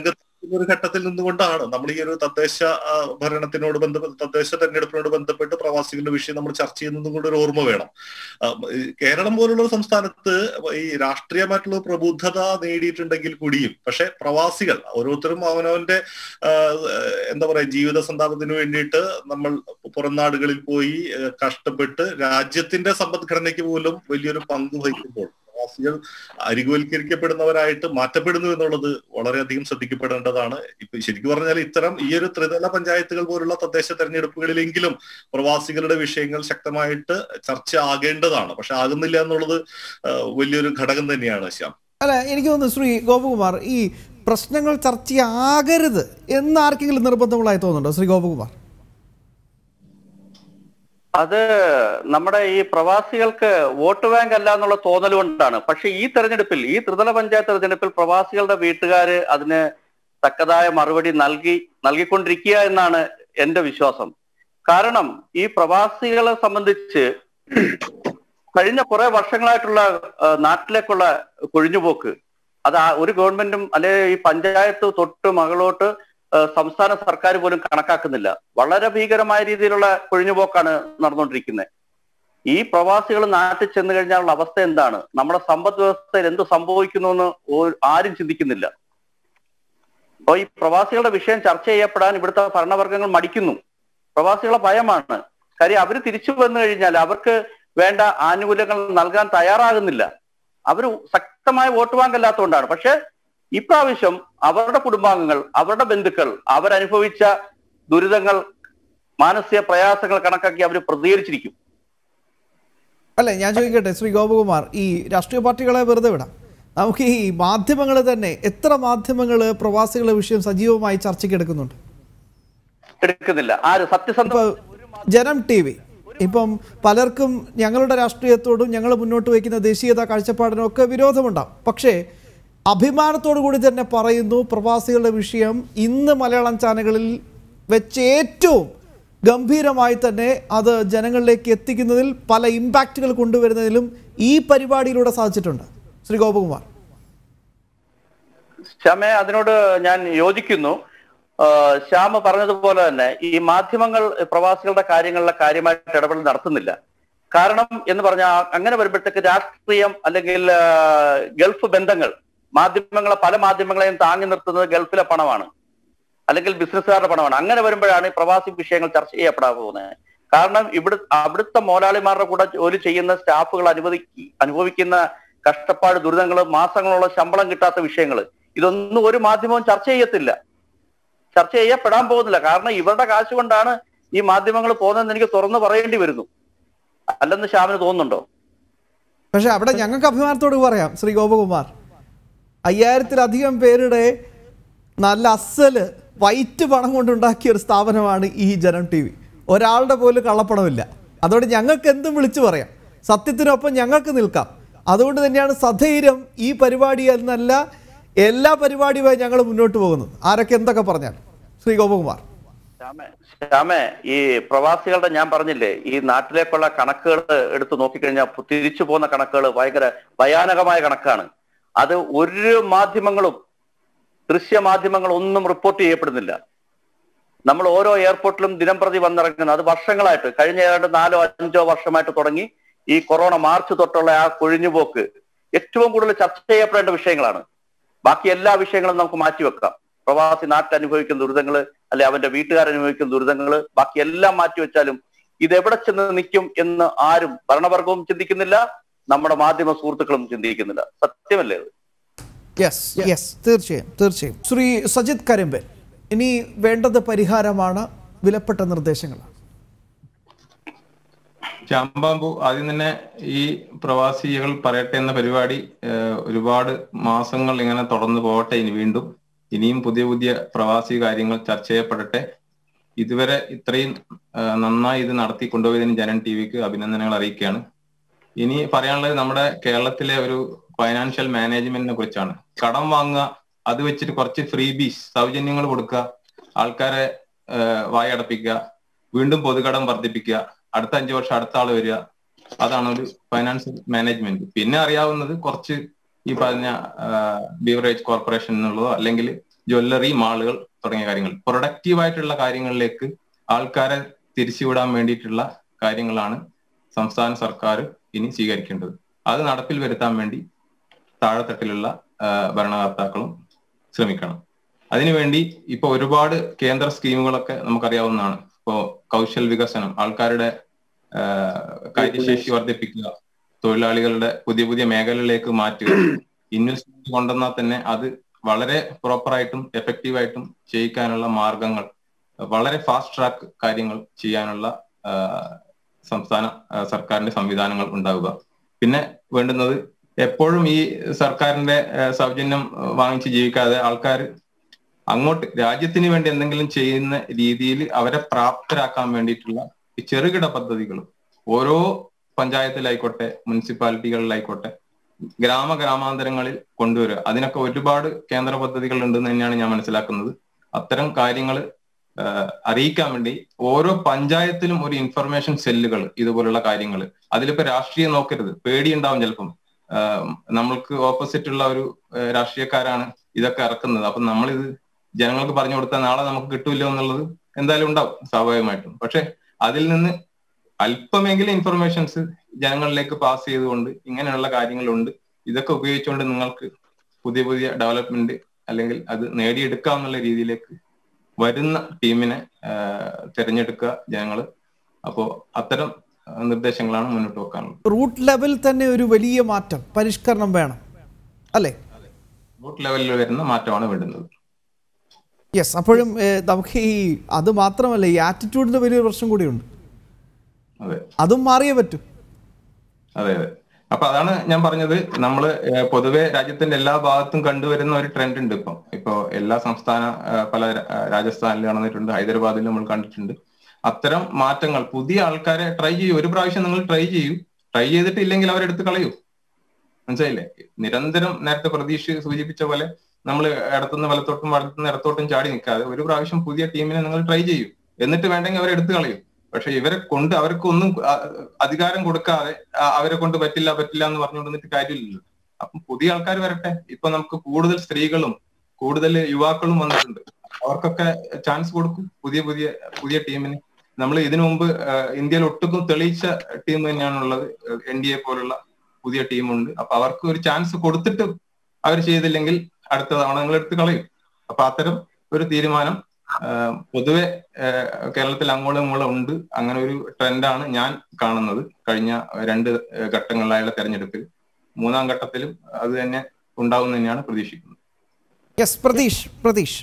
[SPEAKER 3] ഒരു ഘട്ടത്തിൽ നിന്നുകൊണ്ടാണ് നമ്മൾ ഈ ഒരു തദ്ദേശ ആ, ഭരണത്തിനോട് ബന്ധപ്പെട്ട് തദ്ദേശ തെരഞ്ഞെടുപ്പിനോട് ബന്ധപ്പെട്ട് പ്രവാസികളുടെ വിഷയം നമ്മൾ ചർച്ച ചെയ്യുന്നതും കൂടെ ഒരു ഓർമ്മ വേണം ആ, ഈ കേരളം പോലുള്ള ഒരു സംസ്ഥാനത്ത് ഈ രാഷ്ട്രീയമായിട്ടുള്ള പ്രബുദ്ധത നേടിയിട്ടുണ്ടെങ്കിൽ കൂടിയും പക്ഷെ പ്രവാസികൾ ഓരോരുത്തരും അവനവന്റെ ആ, എന്താ പറയാ ജീവിത സന്താപത്തിന് വേണ്ടിയിട്ട് നമ്മൾ പുറം നാടുകളിൽ പോയി ആ, കഷ്ടപ്പെട്ട് രാജ്യത്തിന്റെ സമ്പദ്ഘടനയ്ക്ക് പോലും വലിയൊരു പങ്ക് വഹിക്കുമ്പോൾ പ്രവാസികൾ അരികുവൽക്കരിക്കപ്പെടുന്നവരായിട്ട് മാറ്റപ്പെടുന്നു എന്നുള്ളത് വളരെയധികം ശ്രദ്ധിക്കപ്പെടേണ്ടതാണ് ഇപ്പൊ ശരിക്കും പറഞ്ഞാൽ ഇത്തരം ഈ ഒരു ത്രിതല പഞ്ചായത്തുകൾ പോലുള്ള തദ്ദേശ തെരഞ്ഞെടുപ്പുകളിലെങ്കിലും പ്രവാസികളുടെ വിഷയങ്ങൾ ശക്തമായിട്ട് ചർച്ച ആകേണ്ടതാണ് പക്ഷെ ആകുന്നില്ല എന്നുള്ളത് ആ, വലിയൊരു ഘടകം തന്നെയാണ് ശ്യാം
[SPEAKER 1] അല്ല എനിക്ക് തോന്നുന്നു ശ്രീ ഗോപകുമാർ ഈ പ്രശ്നങ്ങൾ ചർച്ചയാകരുത് എന്ന് ആർക്കെങ്കിലും നിർബന്ധങ്ങളായി തോന്നുന്നുണ്ടോ ശ്രീ ഗോപകുമാർ
[SPEAKER 2] അത് നമ്മുടെ ഈ പ്രവാസികൾക്ക് വോട്ട് ബാങ്ക് അല്ല എന്നുള്ള തോന്നൽ കൊണ്ടാണ് പക്ഷെ ഈ തെരഞ്ഞെടുപ്പിൽ ഈ ത്രിതല പഞ്ചായത്ത് തെരഞ്ഞെടുപ്പിൽ പ്രവാസികളുടെ വീട്ടുകാര് അതിന് തക്കതായ മറുപടി നൽകി നൽകിക്കൊണ്ടിരിക്കുക എന്നാണ് എന്റെ വിശ്വാസം കാരണം ഈ പ്രവാസികളെ സംബന്ധിച്ച് കഴിഞ്ഞ കുറെ വർഷങ്ങളായിട്ടുള്ള ആ, നാട്ടിലേക്കുള്ള കൊഴിഞ്ഞുപോക്ക് അത് ആ ഒരു ഗവൺമെന്റും അല്ലെ ഈ പഞ്ചായത്ത് തൊട്ട് മകളോട്ട് ആ, സംസ്ഥാന സർക്കാർ പോലും കണക്കാക്കുന്നില്ല വളരെ ഭീകരമായ രീതിയിലുള്ള കൊഴിഞ്ഞുപോക്കാണ് നടന്നുകൊണ്ടിരിക്കുന്നത് ഈ പ്രവാസികൾ നാട്ടിൽ ചെന്ന് കഴിഞ്ഞാലുള്ള അവസ്ഥ എന്താണ് നമ്മുടെ സമ്പദ് വ്യവസ്ഥയിൽ എന്ത് സംഭവിക്കുന്നു എന്ന് ഓ- ആരും ചിന്തിക്കുന്നില്ല അപ്പോൾ ഈ പ്രവാസികളുടെ വിഷയം ചർച്ച ചെയ്യപ്പെടാൻ ഇവിടുത്തെ ഭരണവർഗങ്ങൾ മടിക്കുന്നു പ്രവാസികളെ ഭയമാണ് കാര്യം അവർ തിരിച്ചു വന്നു കഴിഞ്ഞാൽ അവർക്ക് വേണ്ട ആനുകൂല്യങ്ങൾ നൽകാൻ തയ്യാറാകുന്നില്ല അവർ ശക്തമായ വോട്ട് ബാങ്ക് അല്ലാത്തതുകൊണ്ടാണ് പക്ഷെ ഇപ്രാവശ്യം അവരുടെ കുടുംബാംഗങ്ങൾ അവരുടെ ബന്ധുക്കൾ അവരനുഭവിച്ച ദുരിതങ്ങൾ മാനസിക പ്രയാസങ്ങൾ കണക്കാക്കി അവർ പ്രതികരിച്ചിരിക്കും
[SPEAKER 1] അല്ല ഞാൻ ചോദിക്കട്ടെ ശ്രീ ഗോപകുമാർ ഈ രാഷ്ട്രീയ പാർട്ടികളെ വെറുതെ വിടാം നമുക്ക് ഈ മാധ്യമങ്ങൾ തന്നെ എത്ര മാധ്യമങ്ങൾ പ്രവാസികളുടെ വിഷയം സജീവമായി ചർച്ചയ്ക്ക് എടുക്കുന്നുണ്ട്
[SPEAKER 2] എടുക്കുന്നില്ല ആര് സത്യസന്ധ
[SPEAKER 1] ഇപ്പോൾ ജനം ടി വി ഇപ്പം പലർക്കും ഞങ്ങളുടെ രാഷ്ട്രീയത്തോടും ഞങ്ങൾ മുന്നോട്ട് വയ്ക്കുന്ന ദേശീയത കാഴ്ചപ്പാടിനും ഒക്കെ വിരോധമുണ്ടാവും പക്ഷേ അഭിമാനത്തോടു കൂടി തന്നെ പറയുന്നു പ്രവാസികളുടെ വിഷയം ഇന്ന് മലയാളം ചാനലുകളിൽ വെച്ച് ഏറ്റവും ഗംഭീരമായി തന്നെ അത് ജനങ്ങളിലേക്ക് എത്തിക്കുന്നതിൽ പല ഇമ്പാക്റ്റുകൾ കൊണ്ടുവരുന്നതിലും ഈ പരിപാടിയിലൂടെ സാധിച്ചിട്ടുണ്ട് ശ്രീ ഗോപകുമാർ
[SPEAKER 2] ശ്യാമെ അതിനോട് ഞാൻ യോജിക്കുന്നു ആ, ശ്യാമ പറഞ്ഞതുപോലെ തന്നെ ഈ മാധ്യമങ്ങൾ പ്രവാസികളുടെ കാര്യങ്ങളിലെ കാര്യമായിട്ട് ഇടപെടൽ നടത്തുന്നില്ല കാരണം എന്ന് പറഞ്ഞാൽ അങ്ങനെ വരുമ്പോഴത്തേക്ക് രാഷ്ട്രീയം അല്ലെങ്കിൽ ആ, ഗൾഫ് ബന്ധങ്ങൾ മാധ്യമങ്ങളെ പല മാധ്യമങ്ങളെയും താങ്ങി നിർത്തുന്നത് ഗൾഫിലെ പണമാണ് അല്ലെങ്കിൽ ബിസിനസ്സുകാരുടെ പണമാണ് അങ്ങനെ വരുമ്പോഴാണ് ഈ പ്രവാസി വിഷയങ്ങൾ ചർച്ച ചെയ്യപ്പെടാൻ പോകുന്നത് കാരണം ഇവിടെ അവിടുത്തെ മോലാളിമാരുടെ കൂടെ ജോലി ചെയ്യുന്ന സ്റ്റാഫുകൾ അനുവദി അനുഭവിക്കുന്ന കഷ്ടപ്പാട് ദുരിതങ്ങൾ മാസങ്ങളോളം ശമ്പളം കിട്ടാത്ത വിഷയങ്ങൾ ഇതൊന്നും ഒരു മാധ്യമവും ചർച്ച ചെയ്യത്തില്ല ചർച്ച ചെയ്യപ്പെടാൻ പോകുന്നില്ല കാരണം ഇവരുടെ കാശ് കൊണ്ടാണ് ഈ മാധ്യമങ്ങൾ പോകുന്നതെന്ന് എനിക്ക് തുറന്നു പറയേണ്ടി വരുന്നു അല്ലെന്ന് ശ്യാമിന് തോന്നുന്നുണ്ടോ
[SPEAKER 1] പക്ഷെ അവിടെ ഞങ്ങൾക്ക് അഭിമാനത്തോട് പറയാം ശ്രീ ഗോപകുമാർ അയ്യായിരത്തിലധികം പേരുടെ നല്ല അസല് വൈറ്റ് പണം കൊണ്ടുണ്ടാക്കിയ ഒരു സ്ഥാപനമാണ് ഈ ജനം ടി വി ഒരാളുടെ പോലും കള്ളപ്പണമില്ല അതുകൊണ്ട് ഞങ്ങൾക്ക് എന്തും വിളിച്ചു പറയാം സത്യത്തിനൊപ്പം ഞങ്ങൾക്ക് നിൽക്കാം അതുകൊണ്ട് തന്നെയാണ് സധൈര്യം ഈ പരിപാടി എന്നല്ല എല്ലാ പരിപാടിയുമായി ഞങ്ങൾ മുന്നോട്ട് പോകുന്നത് ആരൊക്കെ എന്തൊക്കെ പറഞ്ഞാൽ ശ്രീ ഗോപകുമാർ
[SPEAKER 2] ശ്യാമേ ശ്യാമേ ഈ പ്രവാസികളുടെ ഞാൻ പറഞ്ഞില്ലേ ഈ നാട്ടിലേക്കുള്ള കണക്കുകൾ എടുത്ത് നോക്കിക്കഴിഞ്ഞാൽ പു- തിരിച്ചു പോകുന്ന കണക്കുകൾ ഭയങ്കര ഭയാനകമായ കണക്കാണ് അത് ഒരു മാധ്യമങ്ങളും ദൃശ്യ മാധ്യമങ്ങൾ ഒന്നും റിപ്പോർട്ട് ചെയ്യപ്പെടുന്നില്ല നമ്മൾ ഓരോ എയർപോർട്ടിലും ദിനം പ്രതി വന്നിറങ്ങുന്നത് അത് വർഷങ്ങളായിട്ട് കഴിഞ്ഞ ഏതാണ്ട് നാലോ അഞ്ചോ വർഷമായിട്ട് തുടങ്ങി ഈ കൊറോണ മാർച്ച് തൊട്ടുള്ള ആ കൊഴിഞ്ഞുപോക്ക് ഏറ്റവും കൂടുതൽ ചർച്ച ചെയ്യപ്പെടേണ്ട വിഷയങ്ങളാണ് ബാക്കി എല്ലാ വിഷയങ്ങളും നമുക്ക് മാറ്റിവെക്കാം പ്രവാസി നാട്ടിൽ അനുഭവിക്കുന്ന ദുരിതങ്ങൾ അല്ലെ അവന്റെ വീട്ടുകാർ അനുഭവിക്കുന്ന ദുരിതങ്ങൾ ബാക്കി എല്ലാം മാറ്റിവെച്ചാലും ഇത് എവിടെ ചെന്ന് നിൽക്കും എന്ന് ആരും ഭരണവർഗവും ചിന്തിക്കുന്നില്ല നമ്മുടെ മാധ്യമ സുഹൃത്തുക്കളും ചിന്തിക്കുന്നില്ല സത്യമല്ലേ അത്
[SPEAKER 1] യെസ് യെസ് തീർച്ചയായും തീർച്ചയായും ശ്രീ സജിത് കരിമ്പൻ ഇനി വേണ്ടത് പരിഹാരമാണ് വിലപ്പെട്ട നിർദ്ദേശങ്ങളാണ്
[SPEAKER 5] ചാമ്പാമ്പു ആദ്യം തന്നെ ഈ പ്രവാസികൾ പറയട്ടെ എന്ന പരിപാടി ഏഹ്, ഒരുപാട് മാസങ്ങൾ ഇങ്ങനെ തുടർന്ന് പോകട്ടെ ഇനി വീണ്ടും ഇനിയും പുതിയ പുതിയ പ്രവാസി കാര്യങ്ങൾ ചർച്ച ചെയ്യപ്പെടട്ടെ ഇതുവരെ ഇത്രയും ഏഹ്, നന്നായി ഇത് നടത്തി കൊണ്ടുപോയതിന് ജനൻ ടി വിക്ക് അഭിനന്ദനങ്ങൾ അറിയിക്കുകയാണ് ഇനി പറയാനുള്ളത് നമ്മുടെ കേരളത്തിലെ ഒരു ഫൈനാൻഷ്യൽ മാനേജ്മെന്റിനെ കുറിച്ചാണ് കടം വാങ്ങുക അത് വെച്ചിട്ട് കുറച്ച് ഫ്രീ ബീസ് സൗജന്യങ്ങൾ കൊടുക്കുക ആൾക്കാരെ ഏഹ്, വായടപ്പിക്കുക വീണ്ടും പൊതുകടം വർദ്ധിപ്പിക്കുക അടുത്ത അഞ്ചു വർഷം അടുത്ത ആള് വരിക അതാണ് ഒരു ഫൈനാൻഷ്യൽ മാനേജ്മെന്റ് പിന്നെ അറിയാവുന്നത് കുറച്ച് ഈ പറഞ്ഞ ബീവറേജ് കോർപ്പറേഷൻ എന്നുള്ളതോ അല്ലെങ്കിൽ ജ്വല്ലറി മാളുകൾ തുടങ്ങിയ കാര്യങ്ങൾ പ്രൊഡക്റ്റീവ് ആയിട്ടുള്ള കാര്യങ്ങളിലേക്ക് ആൾക്കാരെ തിരിച്ചുവിടാൻ വേണ്ടിയിട്ടുള്ള കാര്യങ്ങളാണ് സംസ്ഥാന സർക്കാർ ഇനി സ്വീകരിക്കേണ്ടത് അത് നടപ്പിൽ വരുത്താൻ വേണ്ടി താഴെത്തട്ടിലുള്ള ആ, ഭരണകർത്താക്കളും ശ്രമിക്കണം അതിനുവേണ്ടി ഇപ്പൊ ഒരുപാട് കേന്ദ്ര സ്കീമുകളൊക്കെ നമുക്കറിയാവുന്നതാണ് ഇപ്പോ കൗശൽ വികസനം ആൾക്കാരുടെ ആ, കാര്യശേഷി വർദ്ധിപ്പിക്കുക തൊഴിലാളികളുടെ പുതിയ പുതിയ മേഖലകളിലേക്ക് മാറ്റുക ഇൻവെസ്റ്റ്മെന്റ് കൊണ്ടുവന്നാൽ തന്നെ അത് വളരെ പ്രോപ്പറായിട്ടും എഫക്റ്റീവായിട്ടും ചെയ്യിക്കാനുള്ള മാർഗങ്ങൾ വളരെ ഫാസ്റ്റ് ട്രാക്ക് കാര്യങ്ങൾ ചെയ്യാനുള്ള ആ, സംസ്ഥാന ആ, സർക്കാരിന്റെ സംവിധാനങ്ങൾ ഉണ്ടാവുക പിന്നെ വേണ്ടുന്നത് എപ്പോഴും ഈ സർക്കാരിന്റെ ആ, സൗജന്യം ആ, വാങ്ങിച്ച് ജീവിക്കാതെ ആൾക്കാർ അങ്ങോട്ട് രാജ്യത്തിന് വേണ്ടി എന്തെങ്കിലും ചെയ്യുന്ന രീതിയിൽ അവരെ പ്രാപ്തരാക്കാൻ വേണ്ടിയിട്ടുള്ള ഈ ചെറുകിട പദ്ധതികൾ ഓരോ പഞ്ചായത്തിലായിക്കോട്ടെ മുനിസിപ്പാലിറ്റികളിലായിക്കോട്ടെ ഗ്രാമ ഗ്രാമാന്തരങ്ങളിൽ കൊണ്ടുവരിക അതിനൊക്കെ ഒരുപാട് കേന്ദ്ര പദ്ധതികൾ ഉണ്ടെന്ന് തന്നെയാണ് ഞാൻ മനസ്സിലാക്കുന്നത് അത്തരം കാര്യങ്ങൾ അറിയിക്കാൻ വേണ്ടി ഓരോ പഞ്ചായത്തിലും ഒരു ഇൻഫർമേഷൻ സെല്ലുകൾ ഇതുപോലുള്ള കാര്യങ്ങൾ അതിലിപ്പോ രാഷ്ട്രീയം നോക്കരുത് പേടിയുണ്ടാവും ചിലപ്പം ആഹ് നമ്മൾക്ക് ഓപ്പോസിറ്റ് ഉള്ള ഒരു ആഹ് രാഷ്ട്രീയക്കാരാണ് ഇതൊക്കെ ഇറക്കുന്നത് അപ്പൊ നമ്മളിത് ജനങ്ങൾക്ക് പറഞ്ഞു കൊടുത്താൽ നാളെ നമുക്ക് കിട്ടൂല്ലോ എന്നുള്ളത് എന്തായാലും ഉണ്ടാവും സ്വാഭാവികമായിട്ടും പക്ഷെ അതിൽ നിന്ന് അല്പമെങ്കിലും ഇൻഫർമേഷൻസ് ജനങ്ങളിലേക്ക് പാസ് ചെയ്തുകൊണ്ട് ഇങ്ങനെയുള്ള കാര്യങ്ങളുണ്ട് ഇതൊക്കെ ഉപയോഗിച്ചുകൊണ്ട് നിങ്ങൾക്ക് പുതിയ പുതിയ ഡെവലപ്മെന്റ് അല്ലെങ്കിൽ അത് നേടിയെടുക്കാം എന്നുള്ള രീതിയിലേക്ക് വരുന്ന ടീമിനെ ആഹ് തിരഞ്ഞെടുക്കുക ജനങ്ങൾ അപ്പോ അത്തരം ആഹ് നിർദ്ദേശങ്ങളാണ് മുന്നോട്ട് വെക്കാനുള്ളത്
[SPEAKER 1] റൂട്ട് ലെവൽ തന്നെ ഒരു വലിയ മാറ്റം പരിഷ്കരണം വേണം അല്ലേ
[SPEAKER 5] റൂട്ട് ലെവലിൽ വരുന്ന മാറ്റമാണ് വേണ്ടുന്നത്
[SPEAKER 1] യെസ് അപ്പോഴും ഏഹ്, നമുക്ക് ഈ അത് മാത്രമല്ല ഈ ആറ്റിറ്റ്യൂഡിന്റെ വലിയൊരു പ്രശ്നം കൂടിയുണ്ട്
[SPEAKER 5] അതെ
[SPEAKER 1] അതും മാറിയേ പറ്റൂ
[SPEAKER 5] അതെ അതെ അപ്പൊ അതാണ് ഞാൻ പറഞ്ഞത് നമ്മള് ഏഹ്, പൊതുവെ രാജ്യത്തിന്റെ എല്ലാ ഭാഗത്തും കണ്ടുവരുന്ന ഒരു ട്രെൻഡ് ഉണ്ട് ഇപ്പം ഇപ്പോ എല്ലാ സംസ്ഥാന ഏഹ്, പല രാ- ഏഹ്, രാജസ്ഥാനിൽ നടന്നിട്ടുണ്ട് ഹൈദരാബാദിൽ നമ്മൾ കണ്ടിട്ടുണ്ട് അത്തരം മാറ്റങ്ങൾ പുതിയ ആൾക്കാരെ ട്രൈ ചെയ്യൂ ഒരു പ്രാവശ്യം നിങ്ങൾ ട്രൈ ചെയ്യൂ ട്രൈ ചെയ്തിട്ടില്ലെങ്കിൽ അവരെടുത്ത് കളയൂ മനസ്സിലായില്ലേ നിരന്തരം നേരത്തെ പ്രതീക്ഷ സൂചിപ്പിച്ച പോലെ നമ്മൾ ഇടത്തുനിന്ന് വലത്തോട്ടും വലത്തുനിന്ന് ഇടത്തോട്ടും ചാടി നിൽക്കാതെ ഒരു പ്രാവശ്യം പുതിയ ടീമിനെ നിങ്ങൾ ട്രൈ ചെയ്യൂ എന്നിട്ട് വേണ്ടെങ്കിൽ അവരെ എടുത്ത് കളയൂ പക്ഷെ ഇവരെ കൊണ്ട് അവർക്ക് ഒന്നും അ- അധികാരം കൊടുക്കാതെ ആ, അവരെ കൊണ്ട് പറ്റില്ല പറ്റില്ല എന്ന് പറഞ്ഞുകൊണ്ടിരുന്നിട്ട് കാര്യമില്ലല്ലോ അപ്പം പുതിയ ആൾക്കാർ വരട്ടെ ഇപ്പൊ നമുക്ക് കൂടുതൽ സ്ത്രീകളും കൂടുതൽ യുവാക്കളും വന്നിട്ടുണ്ട് അവർക്കൊക്കെ ചാൻസ് കൊടുക്കും പുതിയ പുതിയ പുതിയ ടീമിന് നമ്മൾ ഇതിനു മുമ്പ് ആ, ഇന്ത്യയിൽ ഒട്ടുക്കും തെളിയിച്ച ടീം തന്നെയാണുള്ളത് എൻ ഡി എ പോലുള്ള പുതിയ ടീമുണ്ട് അപ്പൊ അവർക്ക് ഒരു ചാൻസ് കൊടുത്തിട്ട് അവർ ചെയ്തില്ലെങ്കിൽ അടുത്ത തവണ നിങ്ങൾ എടുത്ത് കളയും അപ്പൊ അത്തരം ഒരു തീരുമാനം ആ, പൊതുവെ ആ, കേരളത്തിൽ അങ്ങോളം ഇങ്ങോളം ഉണ്ട് അങ്ങനെ ഒരു ട്രെൻഡാണ് ഞാൻ കാണുന്നത് കഴിഞ്ഞ രണ്ട് ഘട്ടങ്ങളിലായുള്ള തെരഞ്ഞെടുപ്പിൽ മൂന്നാം ഘട്ടത്തിലും അത് തന്നെ ഉണ്ടാവും എന്ന് തന്നെയാണ് പ്രതീക്ഷിക്കുന്നത്
[SPEAKER 1] യെസ് പ്രതീഷ് പ്രതീഷ്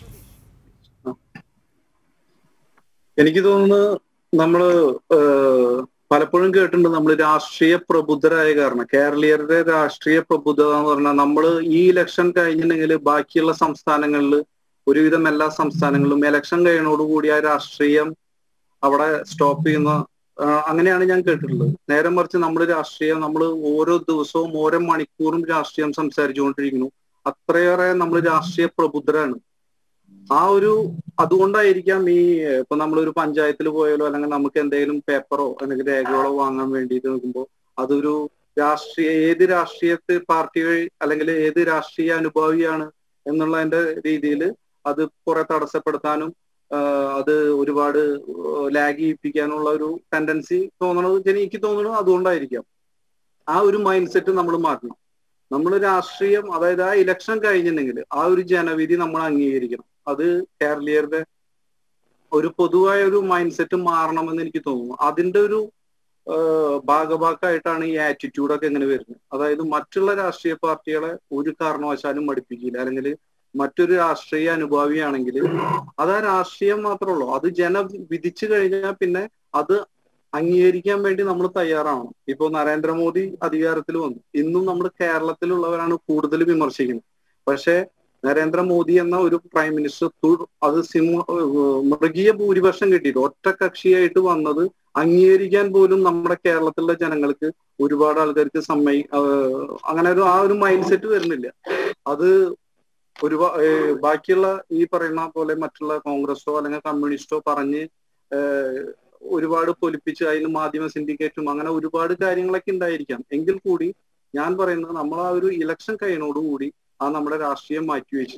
[SPEAKER 4] എനിക്ക് തോന്നുന്നു നമ്മള് ഏഹ്, പലപ്പോഴും കേട്ടിട്ടുണ്ട് നമ്മൾ രാഷ്ട്രീയ പ്രബുദ്ധരായ കാരണം കേരളീയരുടെ രാഷ്ട്രീയ പ്രബുദ്ധത എന്ന് പറഞ്ഞാൽ നമ്മൾ ഈ ഇലക്ഷൻ കഴിഞ്ഞിട്ടുണ്ടെങ്കിൽ ബാക്കിയുള്ള സംസ്ഥാനങ്ങളിൽ ഒരുവിധം എല്ലാ സംസ്ഥാനങ്ങളിലും ഇലക്ഷൻ കഴിയുന്നതോടുകൂടി ആ രാഷ്ട്രീയം അവിടെ സ്റ്റോപ്പ് ചെയ്യുന്ന ആ, അങ്ങനെയാണ് ഞാൻ കേട്ടിട്ടുള്ളത് നേരെ മറിച്ച് നമ്മൾ രാഷ്ട്രീയം നമ്മൾ ഓരോ ദിവസവും ഓരോ മണിക്കൂറും രാഷ്ട്രീയം സംസാരിച്ചുകൊണ്ടിരിക്കുന്നു അത്രയേറെ നമ്മൾ രാഷ്ട്രീയ പ്രബുദ്ധരാണ് ആ ഒരു അതുകൊണ്ടായിരിക്കാം ഈ ഇപ്പൊ നമ്മളൊരു പഞ്ചായത്തിൽ പോയാലോ അല്ലെങ്കിൽ നമുക്ക് എന്തെങ്കിലും പേപ്പറോ അല്ലെങ്കിൽ രേഖകളോ വാങ്ങാൻ വേണ്ടിയിട്ട് നിൽക്കുമ്പോൾ അതൊരു രാഷ്ട്രീയ ഏത് രാഷ്ട്രീയത്തെ പാർട്ടി വഴി അല്ലെങ്കിൽ ഏത് രാഷ്ട്രീയ അനുഭാവിയാണ് എന്നുള്ളതിന്റെ രീതിയിൽ അത് കുറെ തടസ്സപ്പെടുത്താനും ആഹ് അത് ഒരുപാട് ലാഗ് ചെയ്യിപ്പിക്കാനുള്ള ഒരു ടെൻഡൻസി തോന്നണത് എനിക്ക് തോന്നുന്നു അതുകൊണ്ടായിരിക്കാം ആ ഒരു മൈൻഡ് സെറ്റ് നമ്മൾ മാറ്റണം നമ്മൾ രാഷ്ട്രീയം അതായത് ആ ഇലക്ഷൻ കഴിഞ്ഞിട്ടുണ്ടെങ്കിൽ ആ ഒരു ജനവിധി നമ്മൾ അംഗീകരിക്കണം അത് കേരളീയരുടെ ഒരു പൊതുവായ ഒരു മൈൻഡ് സെറ്റ് മാറണമെന്ന് എനിക്ക് തോന്നുന്നു അതിന്റെ ഒരു ആഹ് ഭാഗഭാക്കായിട്ടാണ് ഈ ആറ്റിറ്റ്യൂഡൊക്കെ ഇങ്ങനെ വരുന്നത് അതായത് മറ്റുള്ള രാഷ്ട്രീയ പാർട്ടികളെ ഒരു കാരണവശാലും മടുപ്പിക്കില്ല അല്ലെങ്കിൽ മറ്റൊരു രാഷ്ട്രീയ അനുഭാവിയാണെങ്കിൽ അത് ആ രാഷ്ട്രീയം മാത്രമേ ഉള്ളൂ അത് ജനം വിധിച്ചു കഴിഞ്ഞാൽ പിന്നെ അത് അംഗീകരിക്കാൻ വേണ്ടി നമ്മൾ തയ്യാറാവണം ഇപ്പൊ നരേന്ദ്രമോദി അധികാരത്തിൽ വന്നു ഇന്നും നമ്മൾ കേരളത്തിലുള്ളവരാണ് കൂടുതൽ വിമർശിക്കുന്നത് പക്ഷെ നരേന്ദ്രമോദി എന്ന ഒരു പ്രൈം മിനിസ്റ്റർ തു- അത് സിംഹ ഏഹ് മൃഗീയ ഭൂരിപക്ഷം കിട്ടിയിട്ട് ഒറ്റ കക്ഷിയായിട്ട് വന്നത് അംഗീകരിക്കാൻ പോലും നമ്മുടെ കേരളത്തിലുള്ള ജനങ്ങൾക്ക് ഒരുപാട് ആൾക്കാർക്ക് സമ്മതി ഏഹ് അങ്ങനെ ഒരു ആ ഒരു മൈൻഡ് സെറ്റ് വരുന്നില്ല അത് ഒരുപാട് ബാക്കിയുള്ള ഈ പറയുന്ന പോലെ മറ്റുള്ള കോൺഗ്രസോ അല്ലെങ്കിൽ കമ്മ്യൂണിസ്റ്റോ പറഞ്ഞ് ഏഹ് ഒരുപാട് പൊലിപ്പിച്ച് അതിന് മാധ്യമ സിൻഡിക്കേറ്റും അങ്ങനെ ഒരുപാട് കാര്യങ്ങളൊക്കെ ഉണ്ടായിരിക്കാം എങ്കിൽ കൂടി ഞാൻ പറയുന്നത് നമ്മൾ ആ ഒരു ഇലക്ഷൻ കഴിയുന്നതോടുകൂടി ആ നമ്മുടെ രാഷ്ട്രീയം മാറ്റിവെച്ച്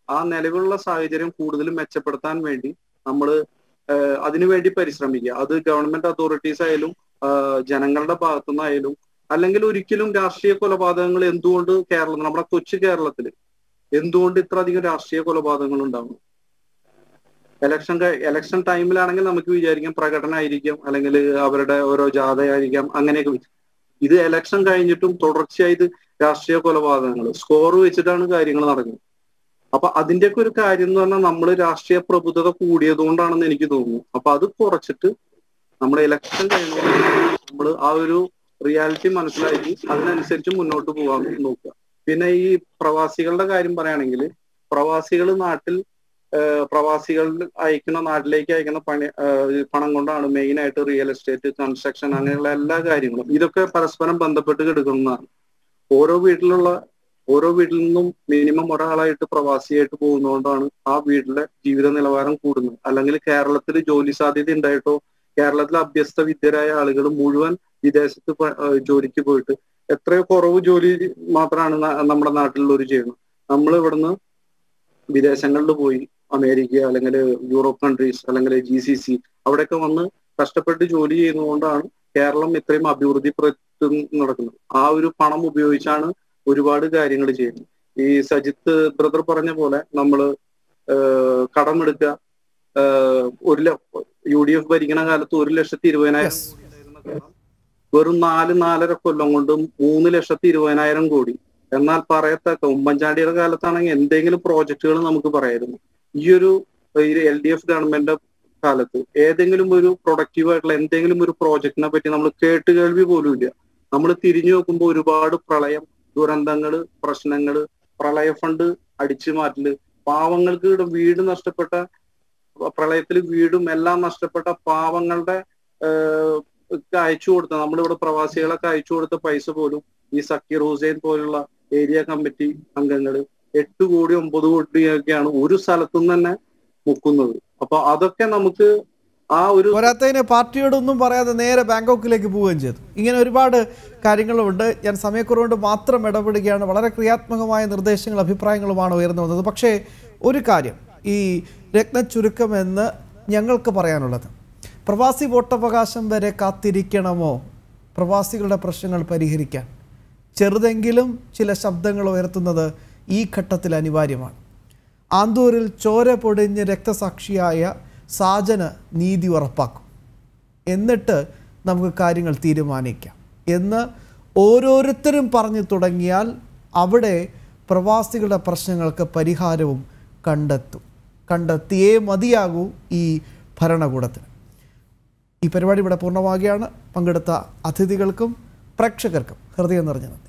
[SPEAKER 4] ആ നിലവിലുള്ള സാഹചര്യം കൂടുതൽ മെച്ചപ്പെടുത്താൻ വേണ്ടി നമ്മൾ അതിനുവേണ്ടി പരിശ്രമിക്കുക അത് ഗവൺമെന്റ് അതോറിറ്റീസ് ആയാലും ആഹ് ജനങ്ങളുടെ ഭാഗത്തുനിന്നായാലും അല്ലെങ്കിൽ ഒരിക്കലും രാഷ്ട്രീയ കൊലപാതകങ്ങൾ എന്തുകൊണ്ട് കേരളം നമ്മുടെ കൊച്ചു കേരളത്തിൽ എന്തുകൊണ്ട് ഇത്ര അധികം രാഷ്ട്രീയ കൊലപാതകങ്ങൾ ഉണ്ടാവുന്നു ഇലക്ഷൻ ഇലക്ഷൻ ടൈമിലാണെങ്കിൽ നമുക്ക് വിചാരിക്കാം പ്രകടനമായിരിക്കാം അല്ലെങ്കിൽ അവരുടെ ഓരോ ജാഥയായിരിക്കാം അങ്ങനെയൊക്കെ വിചാ- ഇത് ഇലക്ഷൻ കഴിഞ്ഞിട്ടും തുടർച്ചയായി ഇത് രാഷ്ട്രീയ കൊലപാതകങ്ങൾ സ്കോർ വെച്ചിട്ടാണ് കാര്യങ്ങൾ നടക്കുന്നത് അപ്പൊ അതിന്റെയൊക്കെ ഒരു കാര്യം എന്ന് പറഞ്ഞാൽ നമ്മൾ രാഷ്ട്രീയ പ്രബുദ്ധത കൂടിയതുകൊണ്ടാണെന്ന് എനിക്ക് തോന്നുന്നു അപ്പൊ അത് കുറച്ചിട്ട് നമ്മൾ ഇലക്ഷൻ കഴിഞ്ഞാൽ നമ്മൾ ആ ഒരു റിയാലിറ്റി മനസ്സിലാക്കി അതിനനുസരിച്ച് മുന്നോട്ട് പോകാൻ നോക്കുക പിന്നെ ഈ പ്രവാസികളുടെ കാര്യം പറയുകയാണെങ്കിൽ പ്രവാസികൾ നാട്ടിൽ ഏഹ് പ്രവാസികൾ അയക്കുന്ന നാട്ടിലേക്ക് അയക്കുന്ന പണി ഏഹ് പണം കൊണ്ടാണ് മെയിൻ ആയിട്ട് റിയൽ എസ്റ്റേറ്റ് കൺസ്ട്രക്ഷൻ അങ്ങനെയുള്ള എല്ലാ കാര്യങ്ങളും ഇതൊക്കെ പരസ്പരം ബന്ധപ്പെട്ട് കിടക്കുന്നതാണ് ഓരോ വീട്ടിലുള്ള ഓരോ വീട്ടിൽ നിന്നും മിനിമം ഒരാളായിട്ട് പ്രവാസിയായിട്ട് പോകുന്നതുകൊണ്ടാണ് ആ വീട്ടിലെ ജീവിത നിലവാരം കൂടുന്നത് അല്ലെങ്കിൽ കേരളത്തിൽ ജോലി സാധ്യത ഉണ്ടായിട്ടോ കേരളത്തിൽ അഭ്യസ്ത വിദ്യരായ ആളുകൾ മുഴുവൻ വിദേശത്ത് പ- ഏഹ് ജോലിക്ക് പോയിട്ട് എത്രയോ കുറവ് ജോലി മാത്രമാണ് ന- നമ്മുടെ നാട്ടിലുള്ളവർ ചെയ്യുന്നത് നമ്മൾ ഇവിടുന്ന് വിദേശങ്ങളിൽ പോയി അമേരിക്ക അല്ലെങ്കിൽ യൂറോപ്പ് കൺട്രീസ് അല്ലെങ്കിൽ ജി സി സി അവിടെയൊക്കെ വന്ന് കഷ്ടപ്പെട്ട് ജോലി ചെയ്യുന്നതുകൊണ്ടാണ് കേരളം ഇത്രയും അഭിവൃദ്ധി പ്രത്തും നടക്കുന്നത് ആ ഒരു പണം ഉപയോഗിച്ചാണ് ഒരുപാട് കാര്യങ്ങൾ ചെയ്യുന്നത് ഈ സജിത്ത് ബ്രദർ പറഞ്ഞ പോലെ നമ്മള് ഏഹ് കടമെടുക്കുക ഏഹ് ഒരു ല- യു ഡി എഫ് ഭരിക്കുന്ന കാലത്ത് ഒരു ലക്ഷത്തി ഇരുപതിനായിരം
[SPEAKER 1] Yes.
[SPEAKER 4] കോടി ഉണ്ടായിരുന്ന കടം വെറും നാല് നാലര കൊല്ലം കൊണ്ട് മൂന്ന് ലക്ഷത്തി ഇരുപതിനായിരം കോടി എന്നാൽ പറയത്തക്ക ഉമ്മൻചാണ്ടിയുടെ കാലത്താണെങ്കിൽ എന്തെങ്കിലും പ്രോജക്റ്റുകൾ നമുക്ക് പറയായിരുന്നു ഈ ഒരു എൽ ഡി എഫ് ഗവൺമെന്റ് കാലത്ത് ഏതെങ്കിലും ഒരു പ്രൊഡക്റ്റീവ് ആയിട്ടുള്ള എന്തെങ്കിലും ഒരു പ്രോജക്റ്റിനെ പറ്റി നമ്മൾ കേട്ട് കേൾവി പോലും ഇല്ല നമ്മൾ തിരിഞ്ഞു നോക്കുമ്പോൾ ഒരുപാട് പ്രളയം ദുരന്തങ്ങള് പ്രശ്നങ്ങള് പ്രളയ ഫണ്ട് അടിച്ചു മാറ്റല് പാവങ്ങൾക്ക് ഇവിടെ വീട് നഷ്ടപ്പെട്ട പ്രളയത്തിൽ വീടും എല്ലാം നഷ്ടപ്പെട്ട പാവങ്ങളുടെ ഏഹ് ഒക്കെ അയച്ചു കൊടുത്ത നമ്മളിവിടെ പ്രവാസികളൊക്കെ അയച്ചു കൊടുത്ത പൈസ പോലും ഈ സക്കീർ ഹുസൈൻ പോലുള്ള ഏരിയ കമ്മിറ്റി അംഗങ്ങള് എട്ട് കോടി ഒമ്പത് കോടിയൊക്കെയാണ് ഒരു സ്ഥലത്തുനിന്ന് തന്നെ മുക്കുന്നത് അപ്പൊ അതൊക്കെ നമുക്ക് ആ ഒരു
[SPEAKER 1] പോരാത്തതിന് പാർട്ടിയോടൊന്നും പറയാതെ നേരെ ബാങ്കോക്കിലേക്ക് പോവുകയും ചെയ്തു ഇങ്ങനെ ഒരുപാട് കാര്യങ്ങളുണ്ട് ഞാൻ സമയക്കുറവുകൊണ്ട് മാത്രം ഇടപെടുകയാണ് വളരെ ക്രിയാത്മകമായ നിർദ്ദേശങ്ങൾ അഭിപ്രായങ്ങളുമാണ് ഉയർന്നു വന്നത് പക്ഷേ ഒരു കാര്യം ഈ രത്നച്ചുരുക്കം എന്ന് ഞങ്ങൾക്ക് പറയാനുള്ളത് പ്രവാസി വോട്ടവകാശം വരെ കാത്തിരിക്കണമോ പ്രവാസികളുടെ പ്രശ്നങ്ങൾ പരിഹരിക്കാൻ ചെറുതെങ്കിലും ചില ശബ്ദങ്ങൾ ഉയർത്തുന്നത് ഈ ഘട്ടത്തിൽ അനിവാര്യമാണ് ആന്തൂരിൽ ചോര പൊടിഞ്ഞ് രക്തസാക്ഷിയായ സാജന് നീതി ഉറപ്പാക്കും എന്നിട്ട് നമുക്ക് കാര്യങ്ങൾ തീരുമാനിക്കാം എന്ന് ഓരോരുത്തരും പറഞ്ഞു തുടങ്ങിയാൽ അവിടെ പ്രവാസികളുടെ പ്രശ്നങ്ങൾക്ക് പരിഹാരവും കണ്ടെത്തും കണ്ടെത്തിയേ മതിയാകൂ ഈ ഭരണകൂടത്തിന് ഈ പരിപാടി ഇവിടെ പൂർണ്ണമാകുകയാണ് പങ്കെടുത്ത അതിഥികൾക്കും പ്രേക്ഷകർക്കും ഹൃദയം നിറഞ്ഞ നന്ദി